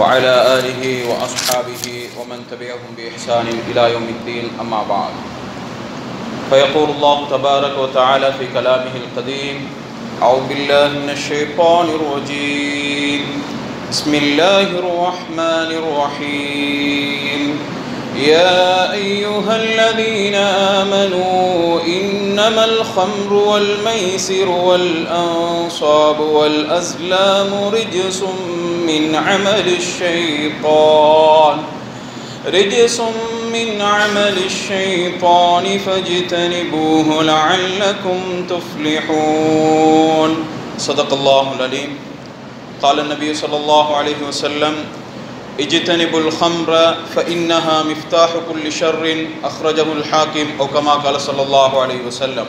وعلى آله وأصحابه ومن تبعهم بإحسان إلى يوم الدين أما بعد فيقول الله تبارك وتعالى في كلامه القديم أعوذ بالله من الشيطان الرجيم بسم الله الرحمن الرحيم يا أيها الذين آمنوا إنما الخمر والميسر والأنصاب والأزلام رجس من عمل الشيطان رجس من عمل الشيطان فاجتنبوه لعلكم تفلحون صدق الله العليم قال النبي صلى الله عليه وسلم اجتنبوا الخمر فإنها مفتاح كل شر أخرجه الحاكم أو كما قال صلى الله عليه وسلم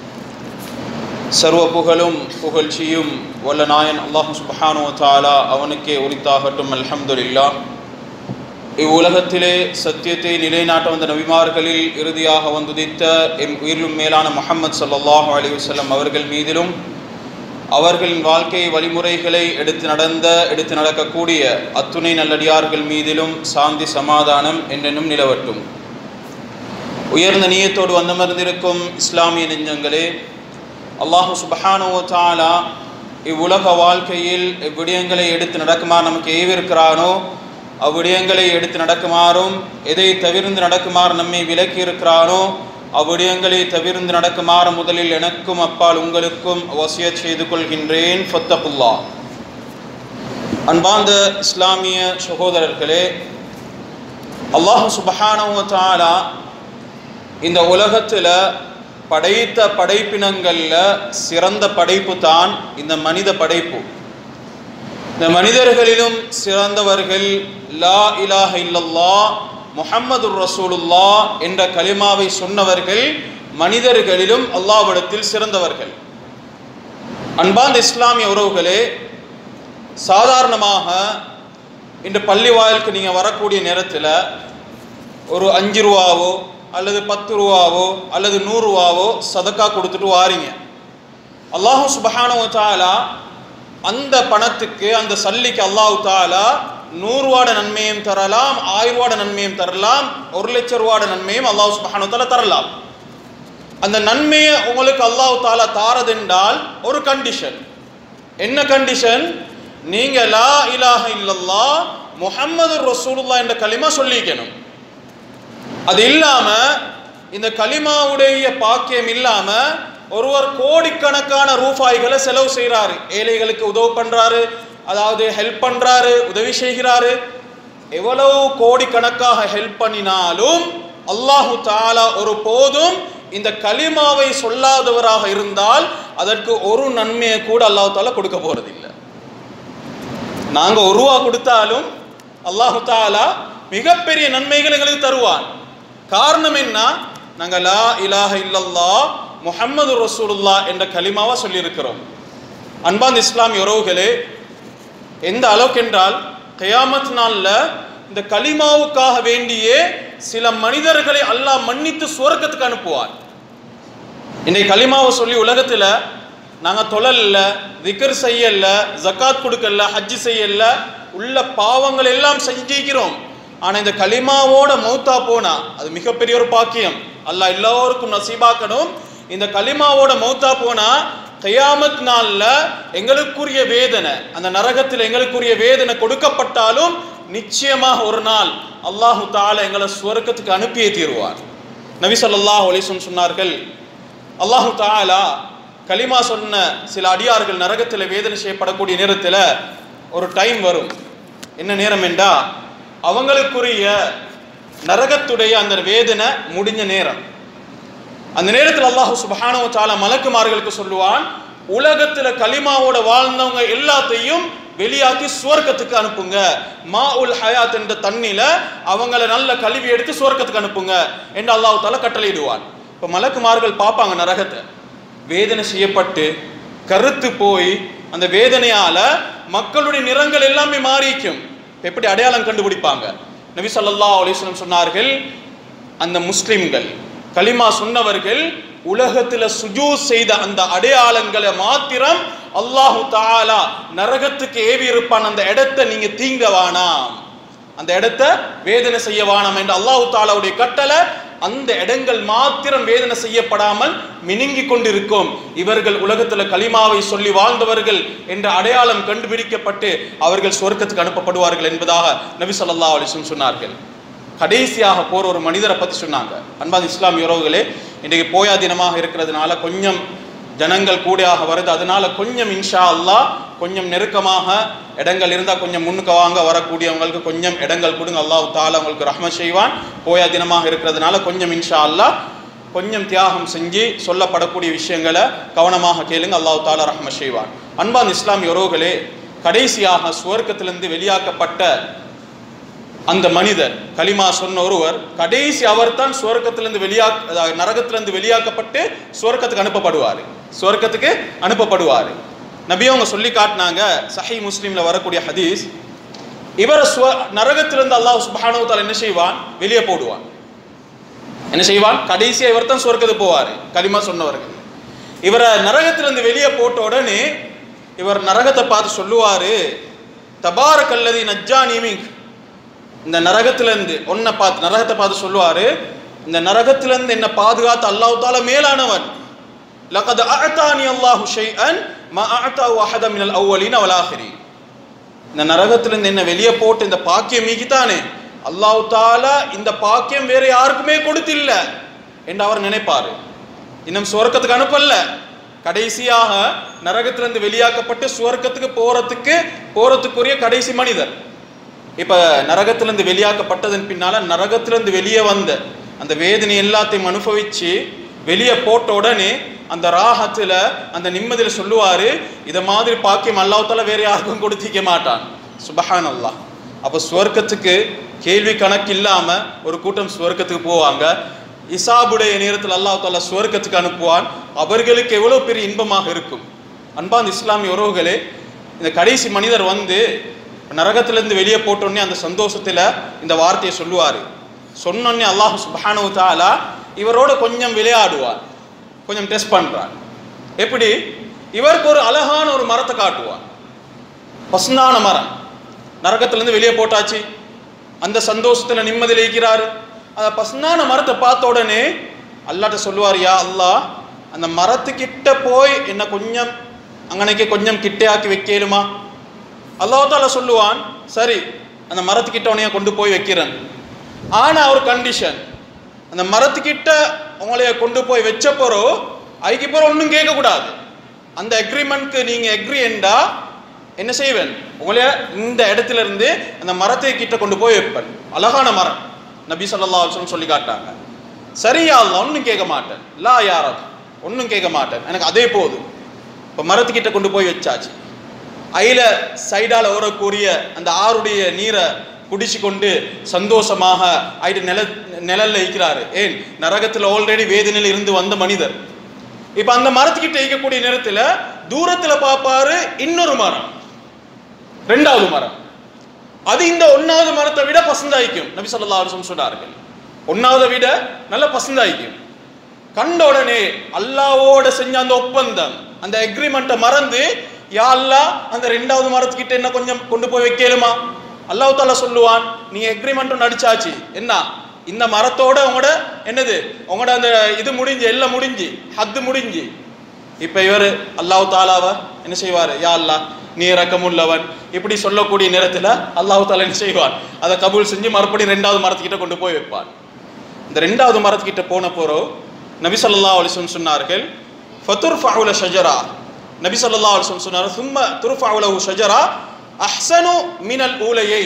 சர்வ புகழும் புகழ்ச்சியும் வல்ல நாயன் அல்லாஹு சுபஹானு தாலா அவனுக்கே உரித்தாகட்டும் அல்ஹம்துலில்லா இவ்வுலகத்திலே சத்தியத்தை நிலைநாட்ட வந்த நபிமார்களில் இறுதியாக வந்துதித்த எம் உயிரிலும் மேலான முஹம்மது ஸல்லல்லாஹு அலைஹி வஸல்லம் அவர்கள் மீதிலும் அவர்களின் வாழ்க்கை வழிமுறைகளை எடுத்து நடந்த எடுத்து நடக்கக்கூடிய அத்துணை நல்லடியார்கள் மீதிலும் சாந்தி சமாதானம் என்றென்னும் நிலவட்டும் உயர்ந்த நீயத்தோடு வந்தமர்ந்திருக்கும் இஸ்லாமிய நெஞ்சங்களே அல்லாஹு சுபஹானுவ தாலா இவ்வுலக வாழ்க்கையில் இவ்விடயங்களை எடுத்து நடக்குமாறு நமக்கு ஏவிருக்கிறானோ அவ்விடயங்களை எடுத்து நடக்குமாறும் எதை தவிர்ந்து நடக்குமாறு நம்மை விலக்கி இருக்கிறானோ அவ்விடயங்களை தவிர்ந்து நடக்குமாறு முதலில் எனக்கும் அப்பால் உங்களுக்கும் வசியத் செய்து கொள்கின்றேன் ஃபத்தகுல்லா அன்பார்ந்த இஸ்லாமிய சகோதரர்களே அல்லாஹு சுபஹானவ தாலா இந்த உலகத்தில் படைத்த படைப்பினங்களில் சிறந்த படைப்பு தான் இந்த மனித படைப்பு இந்த மனிதர்களிலும் சிறந்தவர்கள் லா இலாஹ இல்லல்லா முஹம்மது ரசூலுல்லா என்ற கலிமாவை சொன்னவர்கள் மனிதர்களிலும் அல்லாவிடத்தில் சிறந்தவர்கள் அன்பாந்த இஸ்லாமிய உறவுகளே சாதாரணமாக இன்று பள்ளி வாயிலுக்கு நீங்கள் வரக்கூடிய நேரத்தில் ஒரு அஞ்சு ரூபாவோ அல்லது பத்து ரூபாவோ அல்லது நூறுரூவாவோ சதக்கா கொடுத்துட்டு வாரீங்க அல்லாஹு சுபஹானு தாலா அந்த பணத்துக்கு அந்த சல்லிக்கு அல்லாஹு தாலா நூறுவாட நன்மையும் தரலாம் ஆயிரவாட நன்மையும் தரலாம் ஒரு லட்ச ரூபாட நன்மையும் அல்லாஹ் சுபஹானு தாலா தரலாம் அந்த நன்மையை உங்களுக்கு அல்லாஹு தாலா தாரதென்றால் ஒரு கண்டிஷன் என்ன கண்டிஷன் நீங்க லா இலாஹ இல்லல்லா முஹம்மது ரசூலுல்லா என்ற களிமா சொல்லிக்கணும் அது இல்லாம இந்த களிமாவுடைய பாக்கியம் இல்லாம ஒருவர் கோடிக்கணக்கான ரூபாய்களை செலவு செய்கிறாரு ஏழைகளுக்கு உதவு பண்றாரு அதாவது ஹெல்ப் பண்றாரு உதவி செய்கிறாரு எவ்வளவு கோடிக்கணக்காக ஹெல்ப் பண்ணினாலும் அல்லாஹு தாலா ஒரு போதும் இந்த களிமாவை சொல்லாதவராக இருந்தால் அதற்கு ஒரு நன்மையை கூட அல்லாஹு தாலா கொடுக்க போறதில்லை நாங்க ஒரு ரூபா கொடுத்தாலும் அல்லாஹு தாலா மிகப்பெரிய நன்மைகள் எங்களுக்கு தருவான் காரணம் என்ன நாங்க லா இலாஹ இல்லல்லா முஹம்மது ரசூலுல்லா என்ற கலிமாவா சொல்லியிருக்கிறோம் அன்பாந்த இஸ்லாமிய உறவுகளே எந்த அளவுக்கு என்றால் கயாமத் நாள்ல இந்த கலிமாவுக்காக வேண்டியே சில மனிதர்களை அல்லாஹ் மன்னித்து சுவர்க்கத்துக்கு அனுப்புவார் இன்னைக்கு கலிமாவை சொல்லி உலகத்துல நாங்க தொழல்ல திக்கர் செய்யல ஜக்காத் கொடுக்கல ஹஜ்ஜி செய்யல உள்ள பாவங்கள் எல்லாம் செஞ்சிருக்கிறோம் ஆனா இந்த களிமாவோட மௌத்தா போனா அது மிகப்பெரிய ஒரு பாக்கியம் அல்லாஹ் எல்லோருக்கும் நசீபாக்கணும் இந்த களிமாவோட மௌத்தா போனா கயாமத் நாள்ல எங்களுக்குரிய வேதனை அந்த நரகத்தில் எங்களுக்குரிய வேதனை கொடுக்கப்பட்டாலும் நிச்சயமாக ஒரு நாள் அல்லாஹு தால எங்களை சுவர்க்கத்துக்கு அனுப்பியே தீருவார் நபி சொல்லாஹ் ஒலிசம் சொன்னார்கள் அல்லாஹு தாலா களிமா சொன்ன சில அடியார்கள் நரகத்தில் வேதனை செய்யப்படக்கூடிய நேரத்தில் ஒரு டைம் வரும் என்ன நேரம் என்றா அவங்களுக்குரிய நரகத்துடைய அந்த வேதனை முடிஞ்ச நேரம் அந்த நேரத்தில் அல்லாஹு சுபஹானோ தால மலக்குமார்களுக்கு சொல்லுவான் உலகத்துல களிமாவோட வாழ்ந்தவங்க எல்லாத்தையும் வெளியாக்கி சுவர்க்கத்துக்கு அனுப்புங்க மா உல் ஹயாத் என்ற தண்ணில அவங்கள நல்ல கல்வி எடுத்து சுவர்க்கத்துக்கு அனுப்புங்க என்று அல்லாஹு தால கட்டளையிடுவான் இப்ப மலக்குமார்கள் பார்ப்பாங்க நரகத்தை வேதனை செய்யப்பட்டு கருத்து போய் அந்த வேதனையால மக்களுடைய நிறங்கள் எல்லாமே மாறிக்கும் எப்படி அடையாளம் கண்டுபிடிப்பாங்க நபி ஸல்லல்லாஹு அலைஹி வஸல்லம் சொன்னார்கள் அந்த முஸ்லிம்கள் கலிமா சொன்னவர்கள் உலகத்துல சுஜூ செய்த அந்த அடையாளங்களை மாத்திரம் அல்லாஹு தாலா நரகத்துக்கு ஏவி இருப்பான் அந்த இடத்தை நீங்க தீங்க வேணாம் அந்த இடத்தை வேதனை செய்ய வேணாம் என்று அல்லாஹு தாலாவுடைய கட்டளை அந்த இடங்கள் மாத்திரம் வேதனை செய்யப்படாமல் மினுங்கி கொண்டிருக்கும் இவர்கள் உலகத்துல கலிமாவை சொல்லி வாழ்ந்தவர்கள் என்ற அடையாளம் கண்டுபிடிக்கப்பட்டு அவர்கள் சொர்க்கத்துக்கு அனுப்பப்படுவார்கள் என்பதாக நபி ஸல்லல்லாஹு அலைஹி வஸல்லம் சொன்னார்கள் கடைசியாக போற ஒரு மனிதரை பத்தி சொன்னாங்க அன்பான இஸ்லாமிய உறவுகளே இன்றைக்கு போயா தினமாக இருக்கிறதுனால கொஞ்சம் ஜனங்கள் கூடையாக வருது அதனால கொஞ்சம் இன்ஷா அல்லாஹ் கொஞ்சம் நெருக்கமாக இடங்கள் இருந்தால் கொஞ்சம் முன்னுக்கு வாங்க வரக்கூடியவங்களுக்கு கொஞ்சம் இடங்கள் கொடுங்க அல்லாஹ் தாலா உங்களுக்கு ரஹ்மத் செய்வான் போயா தினமாக இருக்கிறதுனால கொஞ்சம் இன்ஷா அல்லாஹ் கொஞ்சம் தியாகம் செஞ்சு சொல்லப்படக்கூடிய விஷயங்களை கவனமாக கேளுங்க அல்லாஹ் தாலா ரஹ்மத் செய்வான் அன்பான் இஸ்லாமிய உறவுகளே கடைசியாக சுவர்க்கத்திலிருந்து வெளியாக்கப்பட்ட அந்த மனிதர் கலிமா சொன்ன ஒருவர் கடைசி அவர்தான் சுவர்க்கத்திலிருந்து வெளியா அதாவது நரகத்திலிருந்து வெளியாக்கப்பட்டு சுவர்க்கத்துக்கு அனுப்பப்படுவார் சுவர்க்கத்துக்கு அனுப்பப்படுவார் நபி அவங்க சொல்லி காட்டினாங்க சஹி முஸ்லீம்ல வரக்கூடிய ஹதீஸ் இவரை சுவ நரகத்திலிருந்து அல்லாஹ் சுப்ஹானஹு தஆலா என்ன செய்வான் வெளியே போடுவான் என்ன செய்வான் கடைசியா இவர் தான் சொர்க்கத்துக்கு போவார் கலிமா சொன்னவர்கள் இவரை நரகத்திலிருந்து வெளியே போட்ட உடனே இவர் நரகத்தை பார்த்து சொல்லுவாரு தபாரக்கல்லதி நஜ்ஜானி மின்க் இந்த நரகத்திலிருந்து ஒன்னை பார்த்து நரகத்தை பார்த்து சொல்லுவாரு இந்த நரகத்திலிருந்து என்ன பாதுகாத்து அல்லாஹ் தால மேலானவன் லகத் அஅதானி அல்லாஹு ஷைஅன் மா அஅதாஹு அஹத மினல் அவ்வலீன வல் ஆஹிரீன் இந்த நரகத்திலிருந்து என்ன வெளியே போட்டு இந்த பாக்கியம் மீக்கித்தானே அல்லாஹ் தாலா இந்த பாக்கியம் வேற யாருக்குமே கொடுத்தில்ல என்று அவர் நினைப்பாரு இன்னும் சுவர்க்கத்துக்கு அனுப்பல கடைசியாக நரகத்திலிருந்து வெளியாக்கப்பட்டு சுவர்க்கத்துக்கு போறதுக்கு போறதுக்குரிய கடைசி மனிதர் இப்ப நரகத்திலிருந்து வெளியாக்கப்பட்டதன் பின்னால நரகத்திலிருந்து வெளியே வந்த அந்த வேதனை எல்லாத்தையும் அனுபவிச்சு வெளியே போட்ட உடனே அந்த ராகத்துல அந்த நிம்மதியில சொல்லுவாரு இத மாதிரி பாக்கியம் அல்லாஹ்தால வேற யாருக்கும் கொடுத்திக்க மாட்டான் சுபஹான் அல்லாஹ் அப்ப சுவர்க்கத்துக்கு கேள்வி கணக்கு இல்லாம ஒரு கூட்டம் சுவர்க்கத்துக்கு போவாங்க இசாபுடைய நேரத்தில் அல்லாஹ் தாலா சுவர்க்கத்துக்கு அனுப்புவான் அவர்களுக்கு எவ்வளவு பெரிய இன்பமாக இருக்கும் அன்பாந்த இஸ்லாமிய உறவுகளே இந்த கடைசி மனிதர் வந்து நரகத்திலிருந்து வெளியே போட்டோடனே அந்த சந்தோஷத்துல இந்த வார்த்தையை சொல்லுவார் சொன்னோடனே அல்லாஹ் சுப்ஹானஹு தஆலா இவரோட கொஞ்சம் விளையாடுவார் கொஞ்சம் டெஸ்ட் பண்றார் எப்படி இவருக்கு ஒரு அழகான ஒரு மரத்தை காட்டுவார் பசுந்தான மரம் நரகத்திலிருந்து வெளியே போட்டாச்சு அந்த சந்தோஷத்துல நிம்மதியில் இருக்கிறாரு அந்த பசுந்தான மரத்தை பார்த்த உடனே அல்லாட்ட சொல்லுவார் யா அல்லாஹ் அந்த மரத்துக்கிட்ட போய் என்ன கொஞ்சம் அங்கனைக்கு கொஞ்சம் கிட்டையாக்கி வைக்கலுமா அல்லாஹ் தாலா சொல்லுவான் சரி அந்த மரத்துக்கிட்ட உனைய கொண்டு போய் வைக்கிறேன் ஆனா ஒரு கண்டிஷன் அந்த மரத்துக்கிட்ட உங்களைய கொண்டு போய் வச்ச போறோ அதுக்கு பிறகு ஒன்றும் கேட்கக்கூடாது அந்த அக்ரிமெண்ட்க்கு நீங்க எக்ரி என்றா என்ன செய்வேன் உங்களைய இந்த இடத்துல இருந்து அந்த மரத்தை கிட்ட கொண்டு போய் வைப்பேன் அழகான மரம் நபி ஸல்லல்லாஹு அலைஹி வஸல்லம் சொல்லி காட்டாங்க சரியா அல்லாஹ் ஒன்றும் கேட்க மாட்டேன் லா யாரத் ஒன்றும் கேட்க மாட்டேன் எனக்கு அதே போதும் இப்போ மரத்துக்கிட்ட கொண்டு போய் வச்சாச்சு அயில சைடால ஓரக்கூடிய அந்த ஆறுடைய நீரை குடிச்சு கொண்டு சந்தோஷமாக ஆயிட்டு நில நிழல்ல இருக்கிறாரு ஏன் நரகத்துல ஆல்ரெடி வேதனையில் இருந்து வந்த மனிதர் இப்ப அந்த மரத்துக்கிட்ட இருக்கக்கூடிய நேரத்துல தூரத்துல பார்ப்பாரு இன்னொரு மரம் ரெண்டாவது மரம் அது இந்த ஒன்னாவது மரத்தை விட பசந்தாய்க்கும் நபி ஸல்லல்லாஹு அலைஹி வஸல்லம் சொன்னார்கள் ஒன்னாவதை விட நல்ல பசந்தாய்க்கும் கண்ட உடனே அல்லாவோட செஞ்ச அந்த ஒப்பந்தம் அந்த அக்ரிமெண்ட்டை மறந்து யா அல்லாஹ் அந்த ரெண்டாவது மரத்துக்கிட்ட என்ன கொஞ்சம் கொண்டு போய் வைக்கலுமா அல்லாஹ் தாலா சொல்லுவான் நீ அக்ரிமெண்ட்டும் நடிச்சாச்சு என்ன இந்த மரத்தோட உங்களோட என்னது உங்களோட அந்த இது முடிஞ்சு எல்லாம் முடிஞ்சு ஹத்து முடிஞ்சு இப்ப இவர் அல்லாஹ் தாலாவ என்ன செய்வாரு யா அல்லாஹ் நீ ரக்கமுள்ளவன் இப்படி சொல்லக்கூடிய நேரத்துல அல்லாஹ் தாலா என்ன செய்வான் அதை கபூல் செஞ்சு மறுபடியும் ரெண்டாவது மரத்துக்கிட்ட கொண்டு போய் வைப்பான் இந்த ரெண்டாவது மரத்துக்கிட்ட போன போறோ நபி ஸல்லல்லாஹு அலைஹி வஸல்லம் சொன்னார்கள் ஃபதுர்ஃபஉல ஷஜரா நபி ஸல்லல்லாஹு அலைஹி வஸல்லம் சொன்னார் சும்ம துர்ஃபஉ லஹு ஷஜரா அஹ்ஸனு மினல் ஊலையை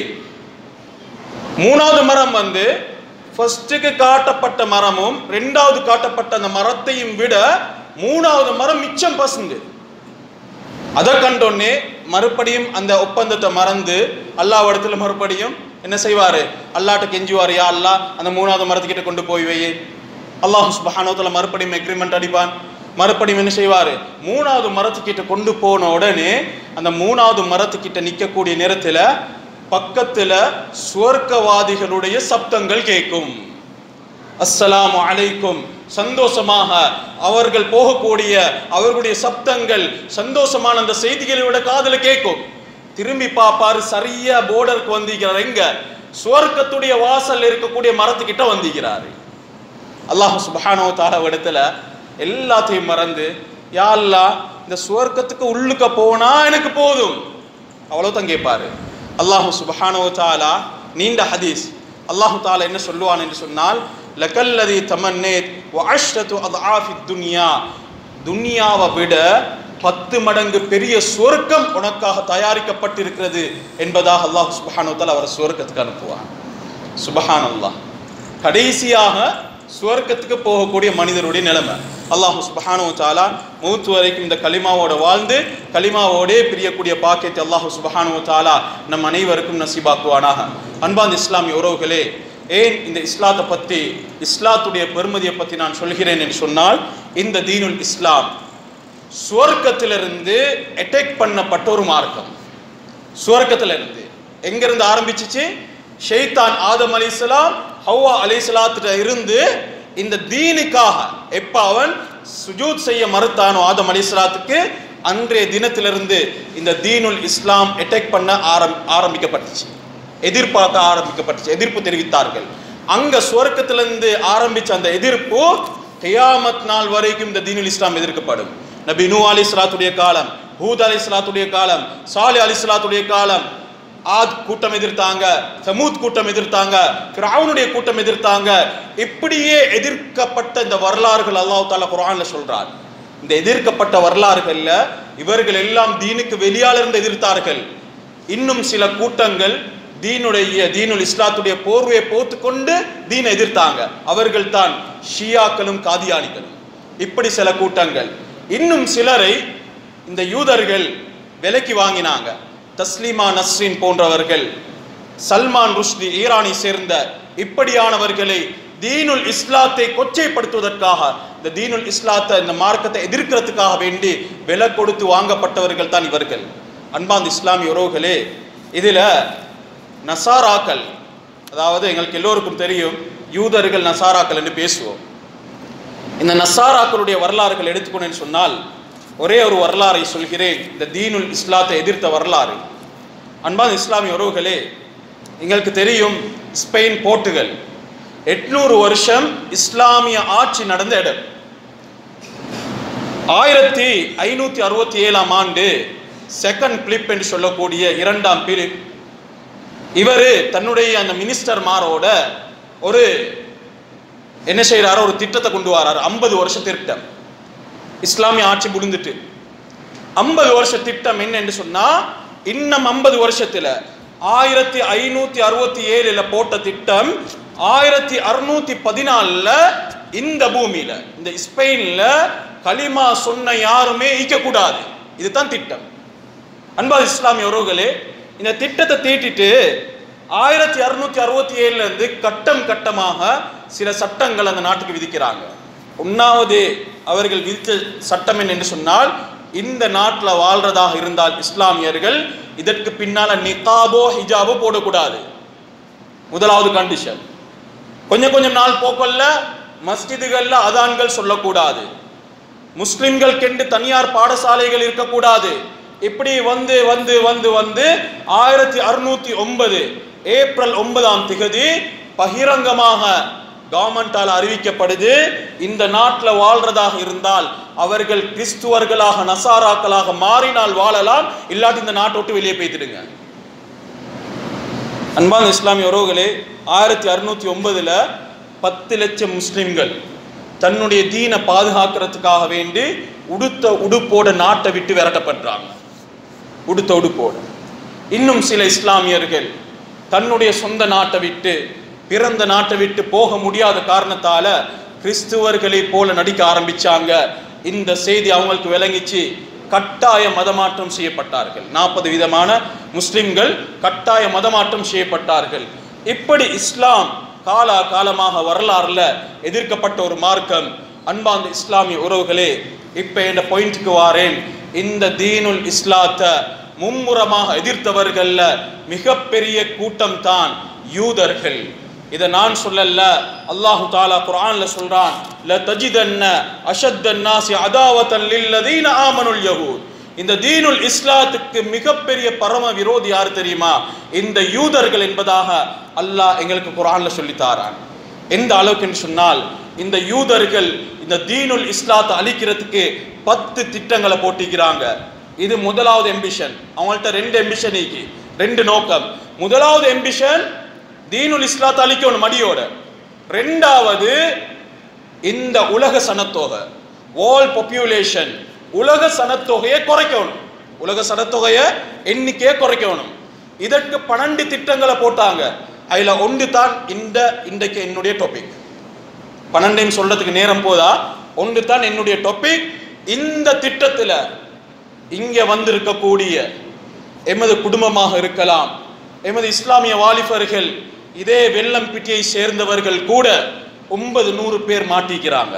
மூணாவது மரம் வந்து ஃபர்ஸ்ட்டுக்கு காட்டப்பட்ட மரமும் ரெண்டாவது காட்டப்பட்ட அந்த மரத்தையும் விட மூணாவது மரம் மிச்சம் பசுந்து அதை கண்டோன்னே மறுபடியும் அந்த ஒப்பந்தத்தை மறந்து அல்லாஹ் இடத்துல மறுபடியும் என்ன செய்வாரு அல்லாட்ட கெஞ்சுவார் யா அல்லாஹ் அந்த மூணாவது மரத்துக்கிட்ட கொண்டு போய் வையே அல்லாஹ் சுபஹானோத்துல மறுபடியும் எக்ரிமெண்ட் அடிப்பான் மறுபடியும் என்ன செய்வாரு மூணாவது மரத்துக்கிட்ட கொண்டு போன உடனே அந்த மூணாவது மரத்துக்கிட்ட நிற்கக்கூடிய நேரத்துல பக்கத்துல சுவர்க்கவாதிகளுடைய சப்தங்கள் கேட்கும் அஸ்ஸலாமு அலைக்கும் சந்தோஷமாக அவர்கள் போகக்கூடிய அவர்களுடைய சப்தங்கள் சந்தோஷமான அந்த செய்திகளோட காதுல கேட்கும் திரும்பி பார்ப்பாரு சரியா போர்டருக்கு வந்திருக்கிறார் எங்க சுவர்க்கத்துடைய வாசல் இருக்கக்கூடிய மரத்துக்கிட்ட வந்திருக்கிறாரு அல்லாஹ் சுபஹானோ தாலா இடத்துல எல்லாத்தையும் மறந்து யா அல்லாஹ் இந்த சுவர்க்கத்துக்கு உள்ளுக்க போனா எனக்கு போதும் அவ்வளவுதான் கேட்பாரு அல்லாஹ் சுபஹானோ தாலா நீண்ட ஹதீஸ் அல்லாஹு தாலா என்ன சொல்லுவான் என்று சொன்னால் லகல்லதி தமன்னேத் வஅஷ்ரத்து அத்ஆஃபி துன்யா துன்யாவை விட பத்து மடங்கு பெரிய சுவர்க்கம் உனக்காக தயாரிக்கப்பட்டிருக்கிறது என்பதாக அல்லாஹ் சுபஹானோ தாலா அவரை சுவர்க்கத்துக்கு அனுப்புவான் சுபஹான் அல்லாஹ் கடைசியாக சுவர்க்கத்துக்கு போகக்கூடிய மனிதருடைய நிலைமை அல்லாஹ் சுபஹானு தாலா மூத்து வரைக்கும் இந்த கலிமாவோட வாழ்ந்து கலிமாவோடே பிரியக்கூடிய பாக்கியத்தை அல்லாஹ் சுபஹானு தாலா நம் அனைவருக்கும் நசீபாக்குவானாக அன்பாந்த இஸ்லாமிய உறவுகளே ஏன் இந்த இஸ்லாத்தை பற்றி இஸ்லாத்துடைய பெருமதியை பற்றி நான் சொல்கிறேன் என்று சொன்னால் இந்த தீனுல் இஸ்லாம் சுவர்க்கத்திலிருந்து அட்டாக் பண்ணப்பட்ட ஒரு மார்க்கம் சுவர்க்கத்துல இருந்து எங்க இருந்து ஆரம்பிச்சிச்சு ஷைத்தான் ஆதம் அலிஸ்லாம் ஹவ்வா அலிஸ்லாத்திட்ட இருந்து இந்த தீனுக்காக எப்ப அவன் சுஜூத் செய்ய மறுத்தானோ ஆதம் அலிஸ்லாத்துக்கு அன்றைய தினத்திலிருந்து இந்த தீனுல் இஸ்லாம் அட்டாக் பண்ண ஆரம் ஆரம்பிக்கப்பட்டுச்சு எதிர்பார்க்க ஆரம்பிக்கப்பட்டுச்சு எதிர்ப்பு தெரிவித்தார்கள் அங்க சுவர்க்கத்திலிருந்து ஆரம்பிச்ச அந்த எதிர்ப்பு கியாமத் நாள் வரைக்கும் இந்த தீனுல் இஸ்லாம் எதிர்க்கப்படும் நபி நூ அலி இஸ்லாத்துடைய காலம் ஹூத் அலி இஸ்லாத்துடைய காலம் சாலி அலி இஸ்லாத்துடைய காலம் ஆத் கூட்டம் எதிர்த்தாங்க சமூத் கூட்டம் எதிர்த்தாங்க கிராவுனுடைய கூட்டம் எதிர்த்தாங்க இப்படியே எதிர்க்கப்பட்ட இந்த வரலாறுகள் அல்லாஹ் தாலா குரான்ல சொல்றார் இந்த எதிர்க்கப்பட்ட வரலாறுகள்ல இவர்கள் எல்லாம் தீனுக்கு வெளியால இருந்து எதிர்த்தார்கள் இன்னும் சில கூட்டங்கள் தீனுடைய தீனுல் இஸ்லாத்துடைய போர்வையை போத்துக்கொண்டு தீனை எதிர்த்தாங்க அவர்கள் தான் ஷியாக்களும் காதியானிகளும் இப்படி சில கூட்டங்கள் இன்னும் சிலரை இந்த யூதர்கள் விலைக்கு வாங்கினாங்க தஸ்லீமா நஸ்ரின் போன்றவர்கள் சல்மான் ருஷ்டி ஈரானை சேர்ந்த இப்படியானவர்களை தீனுல் இஸ்லாத்தை கொச்சைப்படுத்துவதற்காக இந்த தீனுல் இஸ்லாத்தை இந்த மார்க்கத்தை எதிர்க்கிறதுக்காக வேண்டி விலை கொடுத்து வாங்கப்பட்டவர்கள் தான் இவர்கள் அன்பாந்த இஸ்லாமிய உறவுகளே இதுல நசாராக்கள் அதாவது எங்களுக்கு எல்லோருக்கும் தெரியும் யூதர்கள் நசாராக்கள் என்று பேசுவோம் இந்த நசாராக்களுடைய வரலாறுகள் எடுத்துக்கணும்னு சொன்னால் ஒரே ஒரு வரலாறை சொல்கிறேன் இந்த தீனுல் இஸ்லாத்தை எதிர்த்த வரலாறு அன்பான இஸ்லாமிய உறவுகளே எங்களுக்கு தெரியும் ஸ்பெயின் போர்ட்டுகல் எட்நூறு வருஷம் இஸ்லாமிய ஆட்சி நடந்த இடம் ஆயிரத்தி ஐநூத்தி அறுபத்தி ஏழாம் ஆண்டு செகண்ட் பிலிப் என்று சொல்லக்கூடிய இரண்டாம் பிலிப் இவர் தன்னுடைய அந்த மினிஸ்டர் மாரோட ஒரு என்ன செய்யறாரு ஒரு திட்டத்தை கொண்டு வராரு ஐம்பது வருஷ திட்டம் இஸ்லாமிய ஆட்சி முடிந்துட்டு ஐம்பது வருஷ திட்டம் என்ன என்று சொன்னா இன்னும் ஐம்பது வருஷத்துல ஆயிரத்தி ஐநூத்தி அறுபத்தி ஏழுல போட்ட திட்டம் ஆயிரத்தி அறுநூத்தி பதினாலுல இந்த பூமியில இந்த ஸ்பெயின்ல கலிமா சொன்ன யாருமே ஈக்கக்கூடாது இதுதான் திட்டம் அன்பா இஸ்லாமிய உறவுகளே இந்த திட்டத்தை தீட்டிட்டு ஆயிரத்தி அறுநூத்தி அறுபத்தி ஏழுல இருந்து கட்டம் கட்டமாக சில சட்டங்கள் அந்த நாட்டுக்கு விதிக்கிறாங்க ஒன்னாவது அவர்கள் விதித்த சட்டம் என்ன என்று சொன்னால் இந்த நாட்டில் வாழ்றதாக இருந்தால் இஸ்லாமியர்கள் இதற்கு பின்னால நிகாபோ ஹிஜாபோ போடக்கூடாது முதலாவது கண்டிஷன் கொஞ்சம் கொஞ்சம் நாள் போக்கல்ல மஸ்ஜிதுகள்ல அதான்கள் சொல்லக்கூடாது முஸ்லிம்கள் கெண்டு தனியார் பாடசாலைகள் இருக்கக்கூடாது இப்படி வந்து வந்து வந்து வந்து ஆயிரத்தி அறுநூத்தி ஒன்பது ஏப்ரல் ஒன்பதாம் திகதி பகிரங்கமாக கவர்மெண்டால் அறிவிக்கப்படுது இந்த நாட்டில் வாழ்றதாக இருந்தால் அவர்கள் கிறிஸ்துவர்களாக நசாராக்களாக மாறினால் வாழலாம் இல்லாட்டி இந்த நாட்டை விட்டு வெளியே போய்த்திடுங்க அன்பான இஸ்லாமிய உறவுகளே ஆயிரத்தி அறுநூத்தி ஒன்பதுல பத்து லட்சம் முஸ்லிம்கள் தன்னுடைய தீனை பாதுகாக்கிறதுக்காக வேண்டி உடுத்த உடுப்போட நாட்டை விட்டு விரட்டப்படுறாங்க உடுத்த உடுப்போடு இன்னும் சில இஸ்லாமியர்கள் தன்னுடைய சொந்த நாட்டை விட்டு பிறந்த நாட்டை விட்டு போக முடியாத காரணத்தால கிறிஸ்துவர்களை போல நடிக்க ஆரம்பிச்சாங்க இந்த செய்தி அவங்களுக்கு விளங்கிச்சு கட்டாய மதமாற்றம் செய்யப்பட்டார்கள் நாற்பது விதமான முஸ்லிம்கள் கட்டாய மதமாற்றம் செய்யப்பட்டார்கள் இப்படி இஸ்லாம் காலா காலமாக வரலாறுல எதிர்க்கப்பட்ட ஒரு மார்க்கம் அன்பாந்த இஸ்லாமிய உறவுகளே இப்ப இந்த பாயிண்ட்டுக்கு வாரேன் இந்த தீனுல் இஸ்லாத்தை மும்முரமாக எதிர்த்தவர்கள்ல மிகப்பெரிய கூட்டம் தான் யூதர்கள் இதை நான் சொல்லல அல்லாஹு தாலா குர்ஆன்ல சொல்றான் ல தஜிதன்ன அஷத்தன் நாசி அதாவத்தன் லில்லதீன ஆமனுல் யஹூத் இந்த தீனுல் இஸ்லாத்துக்கு மிகப்பெரிய பரம விரோதி யார் தெரியுமா இந்த யூதர்கள் என்பதாக அல்லாஹ் எங்களுக்கு குர்ஆன்ல சொல்லி தாரான் எந்த அளவுக்குன்னு சொன்னால் இந்த யூதர்கள் இந்த தீனுல் இஸ்லாத்தை அழிக்கிறதுக்கு பத்து திட்டங்களை போட்டிக்கிறாங்க இது முதலாவது எம்பிஷன் அவங்கள்ட்ட ரெண்டு எம்பிஷன் இருக்கு ரெண்டு நோக்கம் முதலாவது எம்பிஷன் தீனுல் இஸ்லாத்தை அழிக்கணும் மடியோட ரெண்டாவது இந்த உலக சனத்தொகை வேர்ல்ட் பாப்புலேஷன் உலக சனத்தொகையை குறைக்கணும் உலக சனத்தொகையை எண்ணிக்கையை குறைக்கணும் இதற்கு பன்னெண்டு திட்டங்களை போட்டாங்க அதுல ஒன்று தான் இந்த இன்றைக்கு என்னுடைய டாபிக் பன்னெண்டையும் சொல்றதுக்கு நேரம் போதா ஒன்று தான் என்னுடைய டாபிக் இந்த திட்டத்துல இங்க வந்திருக்கக்கூடிய எமது குடும்பமாக இருக்கலாம் எமது இஸ்லாமிய வாலிபர்கள் இதே வெள்ளம் பிட்டியை சேர்ந்தவர்கள் கூட ஒன்பது நூறு பேர் மாட்டிக்கிறாங்க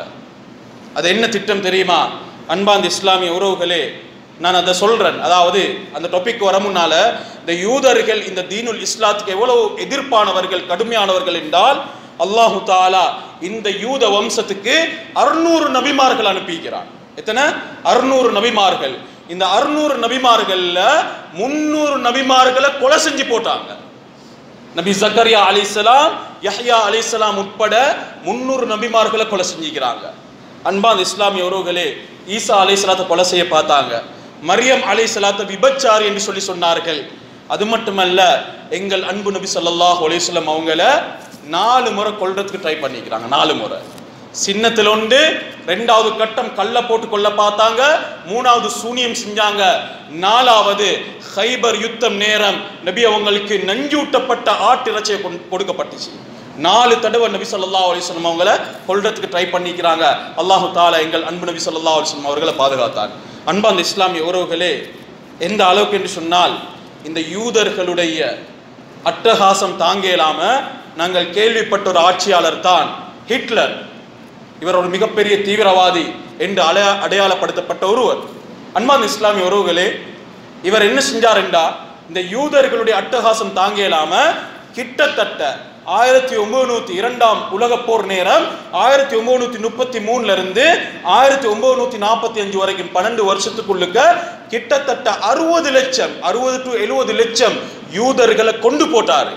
அது என்ன திட்டம் தெரியுமா அன்பாந்த இஸ்லாமிய உறவுகளே நான் அதை சொல்றேன் அதாவது அந்த டாபிக் வர முன்னால இந்த யூதர்கள் இந்த தீனுல் இஸ்லாத்துக்கு எவ்வளவு எதிர்ப்பானவர்கள் கடுமையானவர்கள் என்றால் அல்லாஹு தாலா இந்த யூத வம்சத்துக்கு அறுநூறு நபிமார்கள் அனுப்பிக்கிறான் எத்தனை அறுநூறு நபிமார்கள் இந்த அறுநூறு நபிமார்கள்ல முன்னூறு நபிமார்களை கொலை செஞ்சு போட்டாங்க நபி ஜக்கரியா அலிசலாம் யஹ்யா அலிசலாம் உட்பட முன்னூறு நபிமார்களை கொலை செஞ்சுக்கிறாங்க அன்பான் இஸ்லாமிய உறவுகளே ஈசா அலைசலாத்தை கொலை செய்ய பார்த்தாங்க மரியம் அலைசலாத்தை விபச்சாரி என்று சொல்லி சொன்னார்கள் அது மட்டுமல்ல எங்கள் அன்பு நபி ஸல்லல்லாஹு அலைஹி வஸல்லம் அவங்கள நாலு முறை கொல்றதுக்கு ட்ரை பண்ணிக்கிறாங்க நாலு முறை சின்னத்தில் உண்டு ரெண்டாவது கட்டம் கல்ல போட்டு கொல்ல பார்த்தாங்க மூணாவது சூனியம் செஞ்சாங்க நாலாவது ஹைபர் யுத்தம் நேரம் நபி அவங்களுக்கு நஞ்சூட்டப்பட்ட ஆட்டு இறைச்சியை கொண்டு- கொடுக்கப்பட்டுச்சு நாலு தடவை நபி ஸல்லல்லாஹு அலைஹி வஸல்லம் அவங்கள கொல்றதுக்கு ட்ரை பண்ணிக்கிறாங்க அல்லாஹு தாலா எங்கள் அன்பு நபி ஸல்லல்லாஹு அலைஹி வஸல்லம் அவர்களை பாதுகாத்தார் அன்பாந்த இஸ்லாமிய உறவுகளே எந்த அளவுக்கு என்று சொன்னால் இந்த யூதர்களுடைய அட்டகாசம் தாங்க இயலாம நாங்கள் கேள்விப்பட்ட ஒரு ஆட்சியாளர் தான் ஹிட்லர் இவர் ஒரு மிகப்பெரிய தீவிரவாதி என்று அடைய அடையாளப்படுத்தப்பட்ட ஒருவர் அன்பான் இஸ்லாமிய உறவுகளே இவர் என்ன செஞ்சார் என்றா இந்த யூதர்களுடைய அட்டகாசம் தாங்க இயலாம கிட்டத்தட்ட ஆயிரத்தி ஒன்பது இரண்டாம் உலகப் போர் நேரம் ஆயிரத்தி ஒன்பது முப்பத்தி மூணுல இருந்து ஆயிரத்தி ஒன்பது நாற்பத்தி அஞ்சு வரைக்கும் பன்னெண்டு வருஷத்துக்குள்ளுக்க கிட்டத்தட்ட அறுபது லட்சம் அறுபது டு எழுபது லட்சம் யூதர்களை கொண்டு போட்டாரு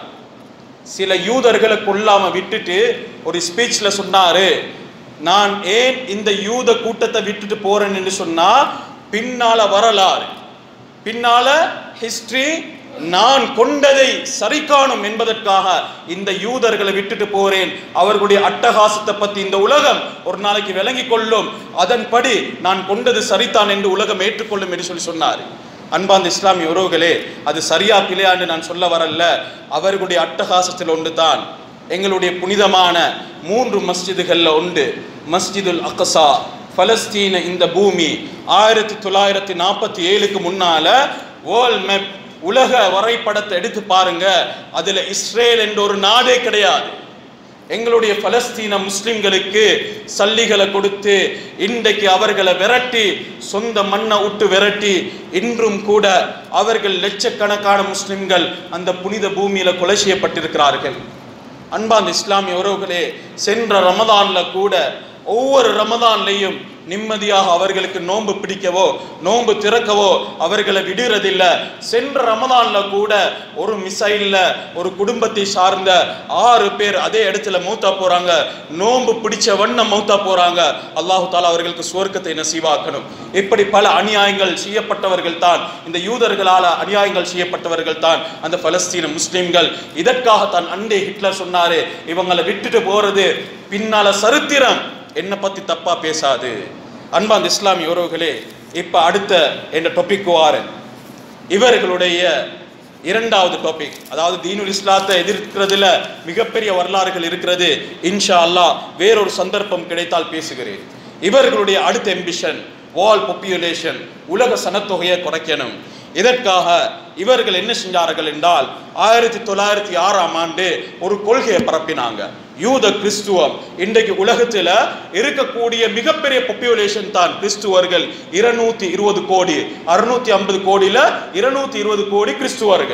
சில யூதர்களை கொல்லாம விட்டுட்டு ஒரு ஸ்பீச்ல சொன்னாரு நான் ஏன் இந்த யூத கூட்டத்தை விட்டுட்டு போறேன்னு சொன்னா பின்னால வரலாறு பின்னால ஹிஸ்டரி நான் கொண்டதை சரி காணும் என்பதற்காக இந்த யூதர்களை விட்டுட்டு போறேன் அவர்களுடைய அட்டகாசத்தை பத்தி இந்த உலகம் ஒரு நாளைக்கு விளங்கி கொள்ளும் அதன்படி நான் கொண்டது சரிதான் என்று உலகம் ஏற்றுக்கொள்ளும் என்று சொல்லி சொன்னார் அன்பாந்த இஸ்லாமிய உறவுகளே அது சரியா பிழையான்னு நான் சொல்ல வரல அவர்களுடைய அட்டகாசத்தில் ஒன்று தான் எங்களுடைய புனிதமான மூன்று மஸ்ஜிதுகளில் உண்டு மஸ்ஜிதுல் அக்ஸா பலஸ்தீன இந்த பூமி ஆயிரத்தி தொள்ளாயிரத்தி நாற்பத்தி ஏழுக்கு முன்னால வேர்ல்ட் மேப் உலக வரைபடத்தை எடுத்து பாருங்க அதுல இஸ்ரேல் என்ற ஒரு நாடே கிடையாது எங்களுடைய பலஸ்தீன முஸ்லிம்களுக்கு சல்லிகளை கொடுத்து இன்றைக்கு அவர்களை விரட்டி சொந்த மண்ணை விட்டு விரட்டி இன்றும் கூட அவர்கள் லட்சக்கணக்கான முஸ்லிம்கள் அந்த புனித பூமியில கொலை செய்யப்பட்டிருக்கிறார்கள் அன்பாந்த இஸ்லாமிய உறவுகளே சென்ற ரமதான்ல கூட ஒவ்வொரு ரமதான்லையும் நிம்மதியாக அவர்களுக்கு நோன்பு பிடிக்கவோ நோன்பு திறக்கவோ அவர்களை விடுறதில்ல சென்ற ரமதான்ல கூட ஒரு மிசைல்ல ஒரு குடும்பத்தை சார்ந்த ஆறு பேர் அதே இடத்துல மௌத்தா போறாங்க நோன்பு பிடிச்ச வண்ணம் மௌத்தா போறாங்க அல்லாஹு தாலா அவர்களுக்கு சுவர்க்கத்தை நசீவாக்கணும் இப்படி பல அநியாயங்கள் செய்யப்பட்டவர்கள் தான் இந்த யூதர்களால அநியாயங்கள் செய்யப்பட்டவர்கள் தான் அந்த பலஸ்தீன முஸ்லிம்கள் இதற்காக தான் அண்டே ஹிட்லர் சொன்னாரு இவங்களை விட்டுட்டு போறது பின்னால சரித்திரம் என்ன பத்தி தப்பா பேசாது அன்பாந்த இஸ்லாமிய உறவுகளே இப்ப அடுத்த என்ற டாபிக் வாரேன் இவர்களுடைய இரண்டாவது டாபிக் அதாவது தீனுல் இஸ்லாத்தை எதிர்க்கிறதுல மிகப்பெரிய வரலாறுகள் இருக்கிறது இன்ஷா அல்லாஹ் வேறொரு சந்தர்ப்பம் கிடைத்தால் பேசுகிறேன் இவர்களுடைய அடுத்த எம்பிஷன் வால் பாப்புலேஷன் உலக சனத்தொகையை குறைக்கணும் இதற்காக இவர்கள் என்ன செஞ்சார்கள் என்றால் ஆயிரத்தி தொள்ளாயிரத்தி ஆறாம் ஆண்டு ஒரு கொள்கையை பரப்பினாங்க யூத கிறிஸ்துவம் இன்றைக்கு உலகத்துல இருக்கக்கூடிய மிகப்பெரிய பாப்புலேஷன் தான் கிறிஸ்துவர்கள் இருநூத்தி இருபது கோடி அறுநூத்தி ஐம்பது கோடியில இருநூத்தி இருபது கோடி கிறிஸ்துவர்கள்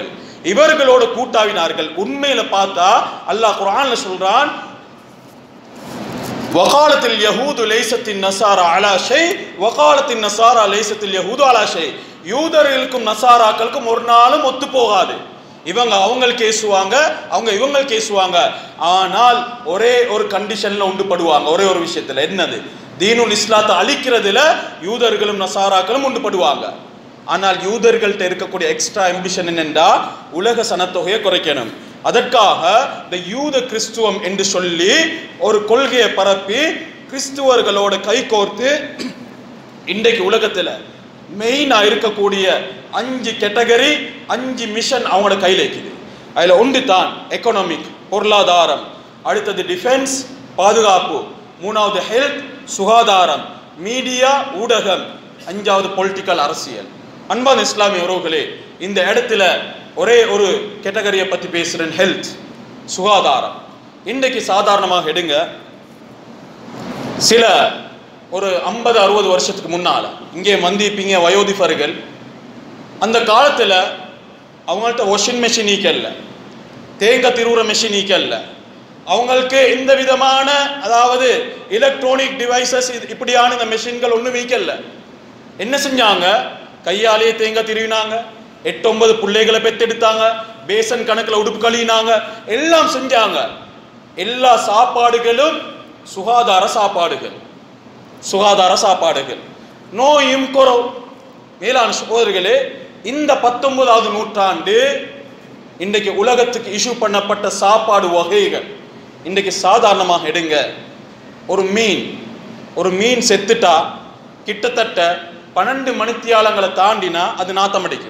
இவர்களோட கூட்டாவினார்கள் உண்மையில பார்த்தா அல்லாஹ் குர்ஆன்ல சொல்றான் வகாலத்தில் யஹூது லைசத்தின் நசாரா அலா ஷை வகாலத்தின் நசாரா லைசத்தில் யஹூது அலா ஷை யூதர்களுக்கும் நசாராக்களுக்கும் ஒரு நாளும் ஒத்து போகாது இவங்க அவங்களுக்கு ஏசுவாங்க அவங்க இவங்களுக்கு ஏசுவாங்க ஆனால் ஒரே ஒரு கண்டிஷன்ல உண்டுபடுவாங்க ஒரே ஒரு விஷயத்துல என்னது தீனுல் இஸ்லாத்தை அழிக்கிறதுல யூதர்களும் நசாராக்களும் உண்டுபடுவாங்க ஆனால் யூதர்கள்ட்ட இருக்கக்கூடிய எக்ஸ்ட்ரா அம்பிஷன் என்னென்றா உலக சனத்தொகையை குறைக்கணும் அதற்காக இந்த யூத கிறிஸ்துவம் என்று சொல்லி ஒரு கொள்கையை பரப்பி கிறிஸ்துவர்களோட கை கோர்த்து இன்றைக்கு உலகத்துல மெயினா இருக்கக்கூடிய அஞ்சு கேட்டகரி அஞ்சு மிஷன் அவங்களோட கையில் இருக்குது அதுல ஒன்று தான் எக்கனாமிக் பொருளாதாரம் அடுத்தது டிஃபென்ஸ் பாதுகாப்பு மூணாவது ஹெல்த் சுகாதாரம் மீடியா ஊடகம் அஞ்சாவது பொலிட்டிக்கல் அரசியல் அன்பான இஸ்லாமிய உறவுகளே இந்த இடத்துல ஒரே ஒரு கேட்டகரியை பத்தி பேசுறேன் ஹெல்த் சுகாதாரம் இன்றைக்கு சாதாரணமாக எடுங்க சில ஒரு ஐம்பது அறுபது வருஷத்துக்கு முன்னால இங்கே மந்திப்பீங்க வயோதிபர்கள் அந்த காலத்துல அவங்கள்ட்ட வாஷிங் மெஷின் ஈக்கல்ல தேங்காய் திருவுற மெஷின் ஈக்கல்ல அவங்களுக்கு இந்த விதமான அதாவது எலக்ட்ரானிக் டிவைசஸ் இப்படியான இந்த மெஷின்கள் ஒன்றும் வீக்கல்ல என்ன செஞ்சாங்க கையாலேயே தேங்காய் திருவினாங்க எட்டு ஒன்பது பிள்ளைகளை பெத்தெடுத்தாங்க பேசன் கணக்கில் உடுப்பு கழியினாங்க எல்லாம் செஞ்சாங்க எல்லா சாப்பாடுகளும் சுகாதார சாப்பாடுகள் சுகாதார சாப்பாடுகள் நோயும் குறவு மேலான சகோதரர்களே இந்த பத்தொன்பதாவது நூற்றாண்டு இன்றைக்கு உலகத்துக்கு இஷ்யூ பண்ணப்பட்ட சாப்பாடு வகைகள் இன்றைக்கு சாதாரணமாக எடுங்க ஒரு மீன் ஒரு மீன் செத்துட்டா கிட்டத்தட்ட பன்னெண்டு மணித்தியாலங்களை தாண்டினா அது நாத்தம் அடிக்கும்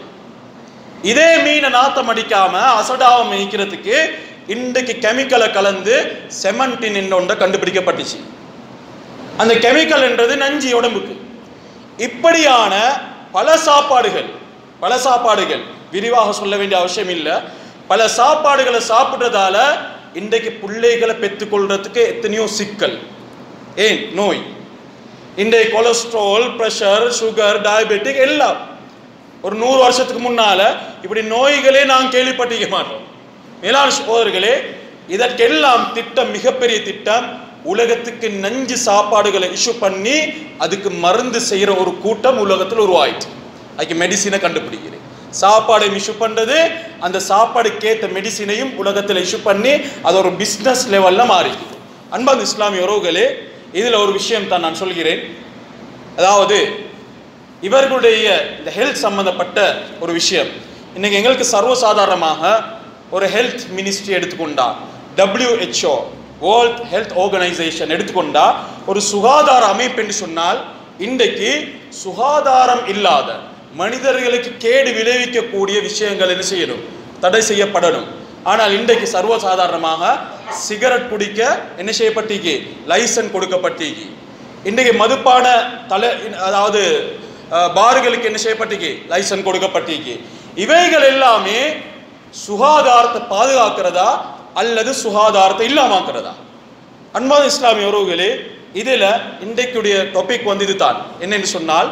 இதே மீனை நாத்தம் அடிக்காம அசடாவை மேய்க்கிறதுக்கு இன்றைக்கு கெமிக்கலை கலந்து செமண்டின் ஒன்றை கண்டுபிடிக்கப்பட்டுச்சு அந்த கெமிக்கல் என்றது நஞ்சி உடம்புக்கு இப்படியான பல சாப்பாடுகள் பல சாப்பாடுகள் விரிவாக சொல்ல வேண்டிய அவசியம் இல்லை பல சாப்பாடுகளை சாப்பிட்றதால இன்றைக்கு பிள்ளைகளை பெற்றுக்கொள்றதுக்கு எத்தனையோ சிக்கல் ஏன் நோய் இன்றைய கொலஸ்ட்ரால் ப்ரெஷர் சுகர் டயபெட்டிக் எல்லாம் ஒரு நூறு வருஷத்துக்கு முன்னால இப்படி நோய்களே நாம் கேள்விப்பட்டிருக்க மாட்டோம் மேலான சகோதரர்களே இதற்கெல்லாம் திட்டம் மிகப்பெரிய திட்டம் உலகத்துக்கு நஞ்சு சாப்பாடுகளை இஷ்யூ பண்ணி அதுக்கு மருந்து செய்யற ஒரு கூட்டம் உலகத்தில் உருவாயிட்டு அதுக்கு மெடிசினை கண்டுபிடிக்கிறேன் சாப்பாடை இஷ்யூ பண்றது அந்த சாப்பாடுக்கேற்ற மெடிசினையும் உலகத்தில் இஷ்யூ பண்ணி அது ஒரு பிஸ்னஸ் லெவல்ல மாறிக்குது அன்பாந்த இஸ்லாமிய உறவுகளே இதுல ஒரு விஷயம் தான் நான் சொல்கிறேன் அதாவது இவர்களுடைய இந்த ஹெல்த் சம்பந்தப்பட்ட ஒரு விஷயம் இன்னைக்கு எங்களுக்கு சர்வசாதாரணமாக ஒரு ஹெல்த் மினிஸ்ட்ரி எடுத்துக்கொண்டா WHO வேர்ல்ட் ஹெல்த் ஆர்கனைசேஷன் எடுத்துக்கொண்டா ஒரு சுகாதார அமைப்பு என்று சொன்னால் இன்றைக்கு சுகாதாரம் இல்லாத மனிதர்களுக்கு கேடு விளைவிக்கக்கூடிய விஷயங்கள் என்ன செய்யணும் தடை செய்யப்படணும் ஆனால் இன்றைக்கு சர்வசாதாரணமாக சிகரெட் குடிக்க என்ன செய்யப்பட்டீங்க லைசன்ஸ் கொடுக்கப்பட்டீங்க இன்றைக்கு மதுப்பான தலை அதாவது அஹ், பார்களுக்கு என்ன செய்யப்பட்டீங்க லைசன்ஸ் கொடுக்கப்பட்டீங்க இவைகள் எல்லாமே சுகாதாரத்தை பாதுகாக்கிறதா அல்லது சுகாதாரத்தை இல்லாமாக்குறதா அன்பான இஸ்லாமிய உறவுகளே இதுல இன்றைக்குடைய டாபிக் வந்து இதுதான் என்னன்னு சொன்னால்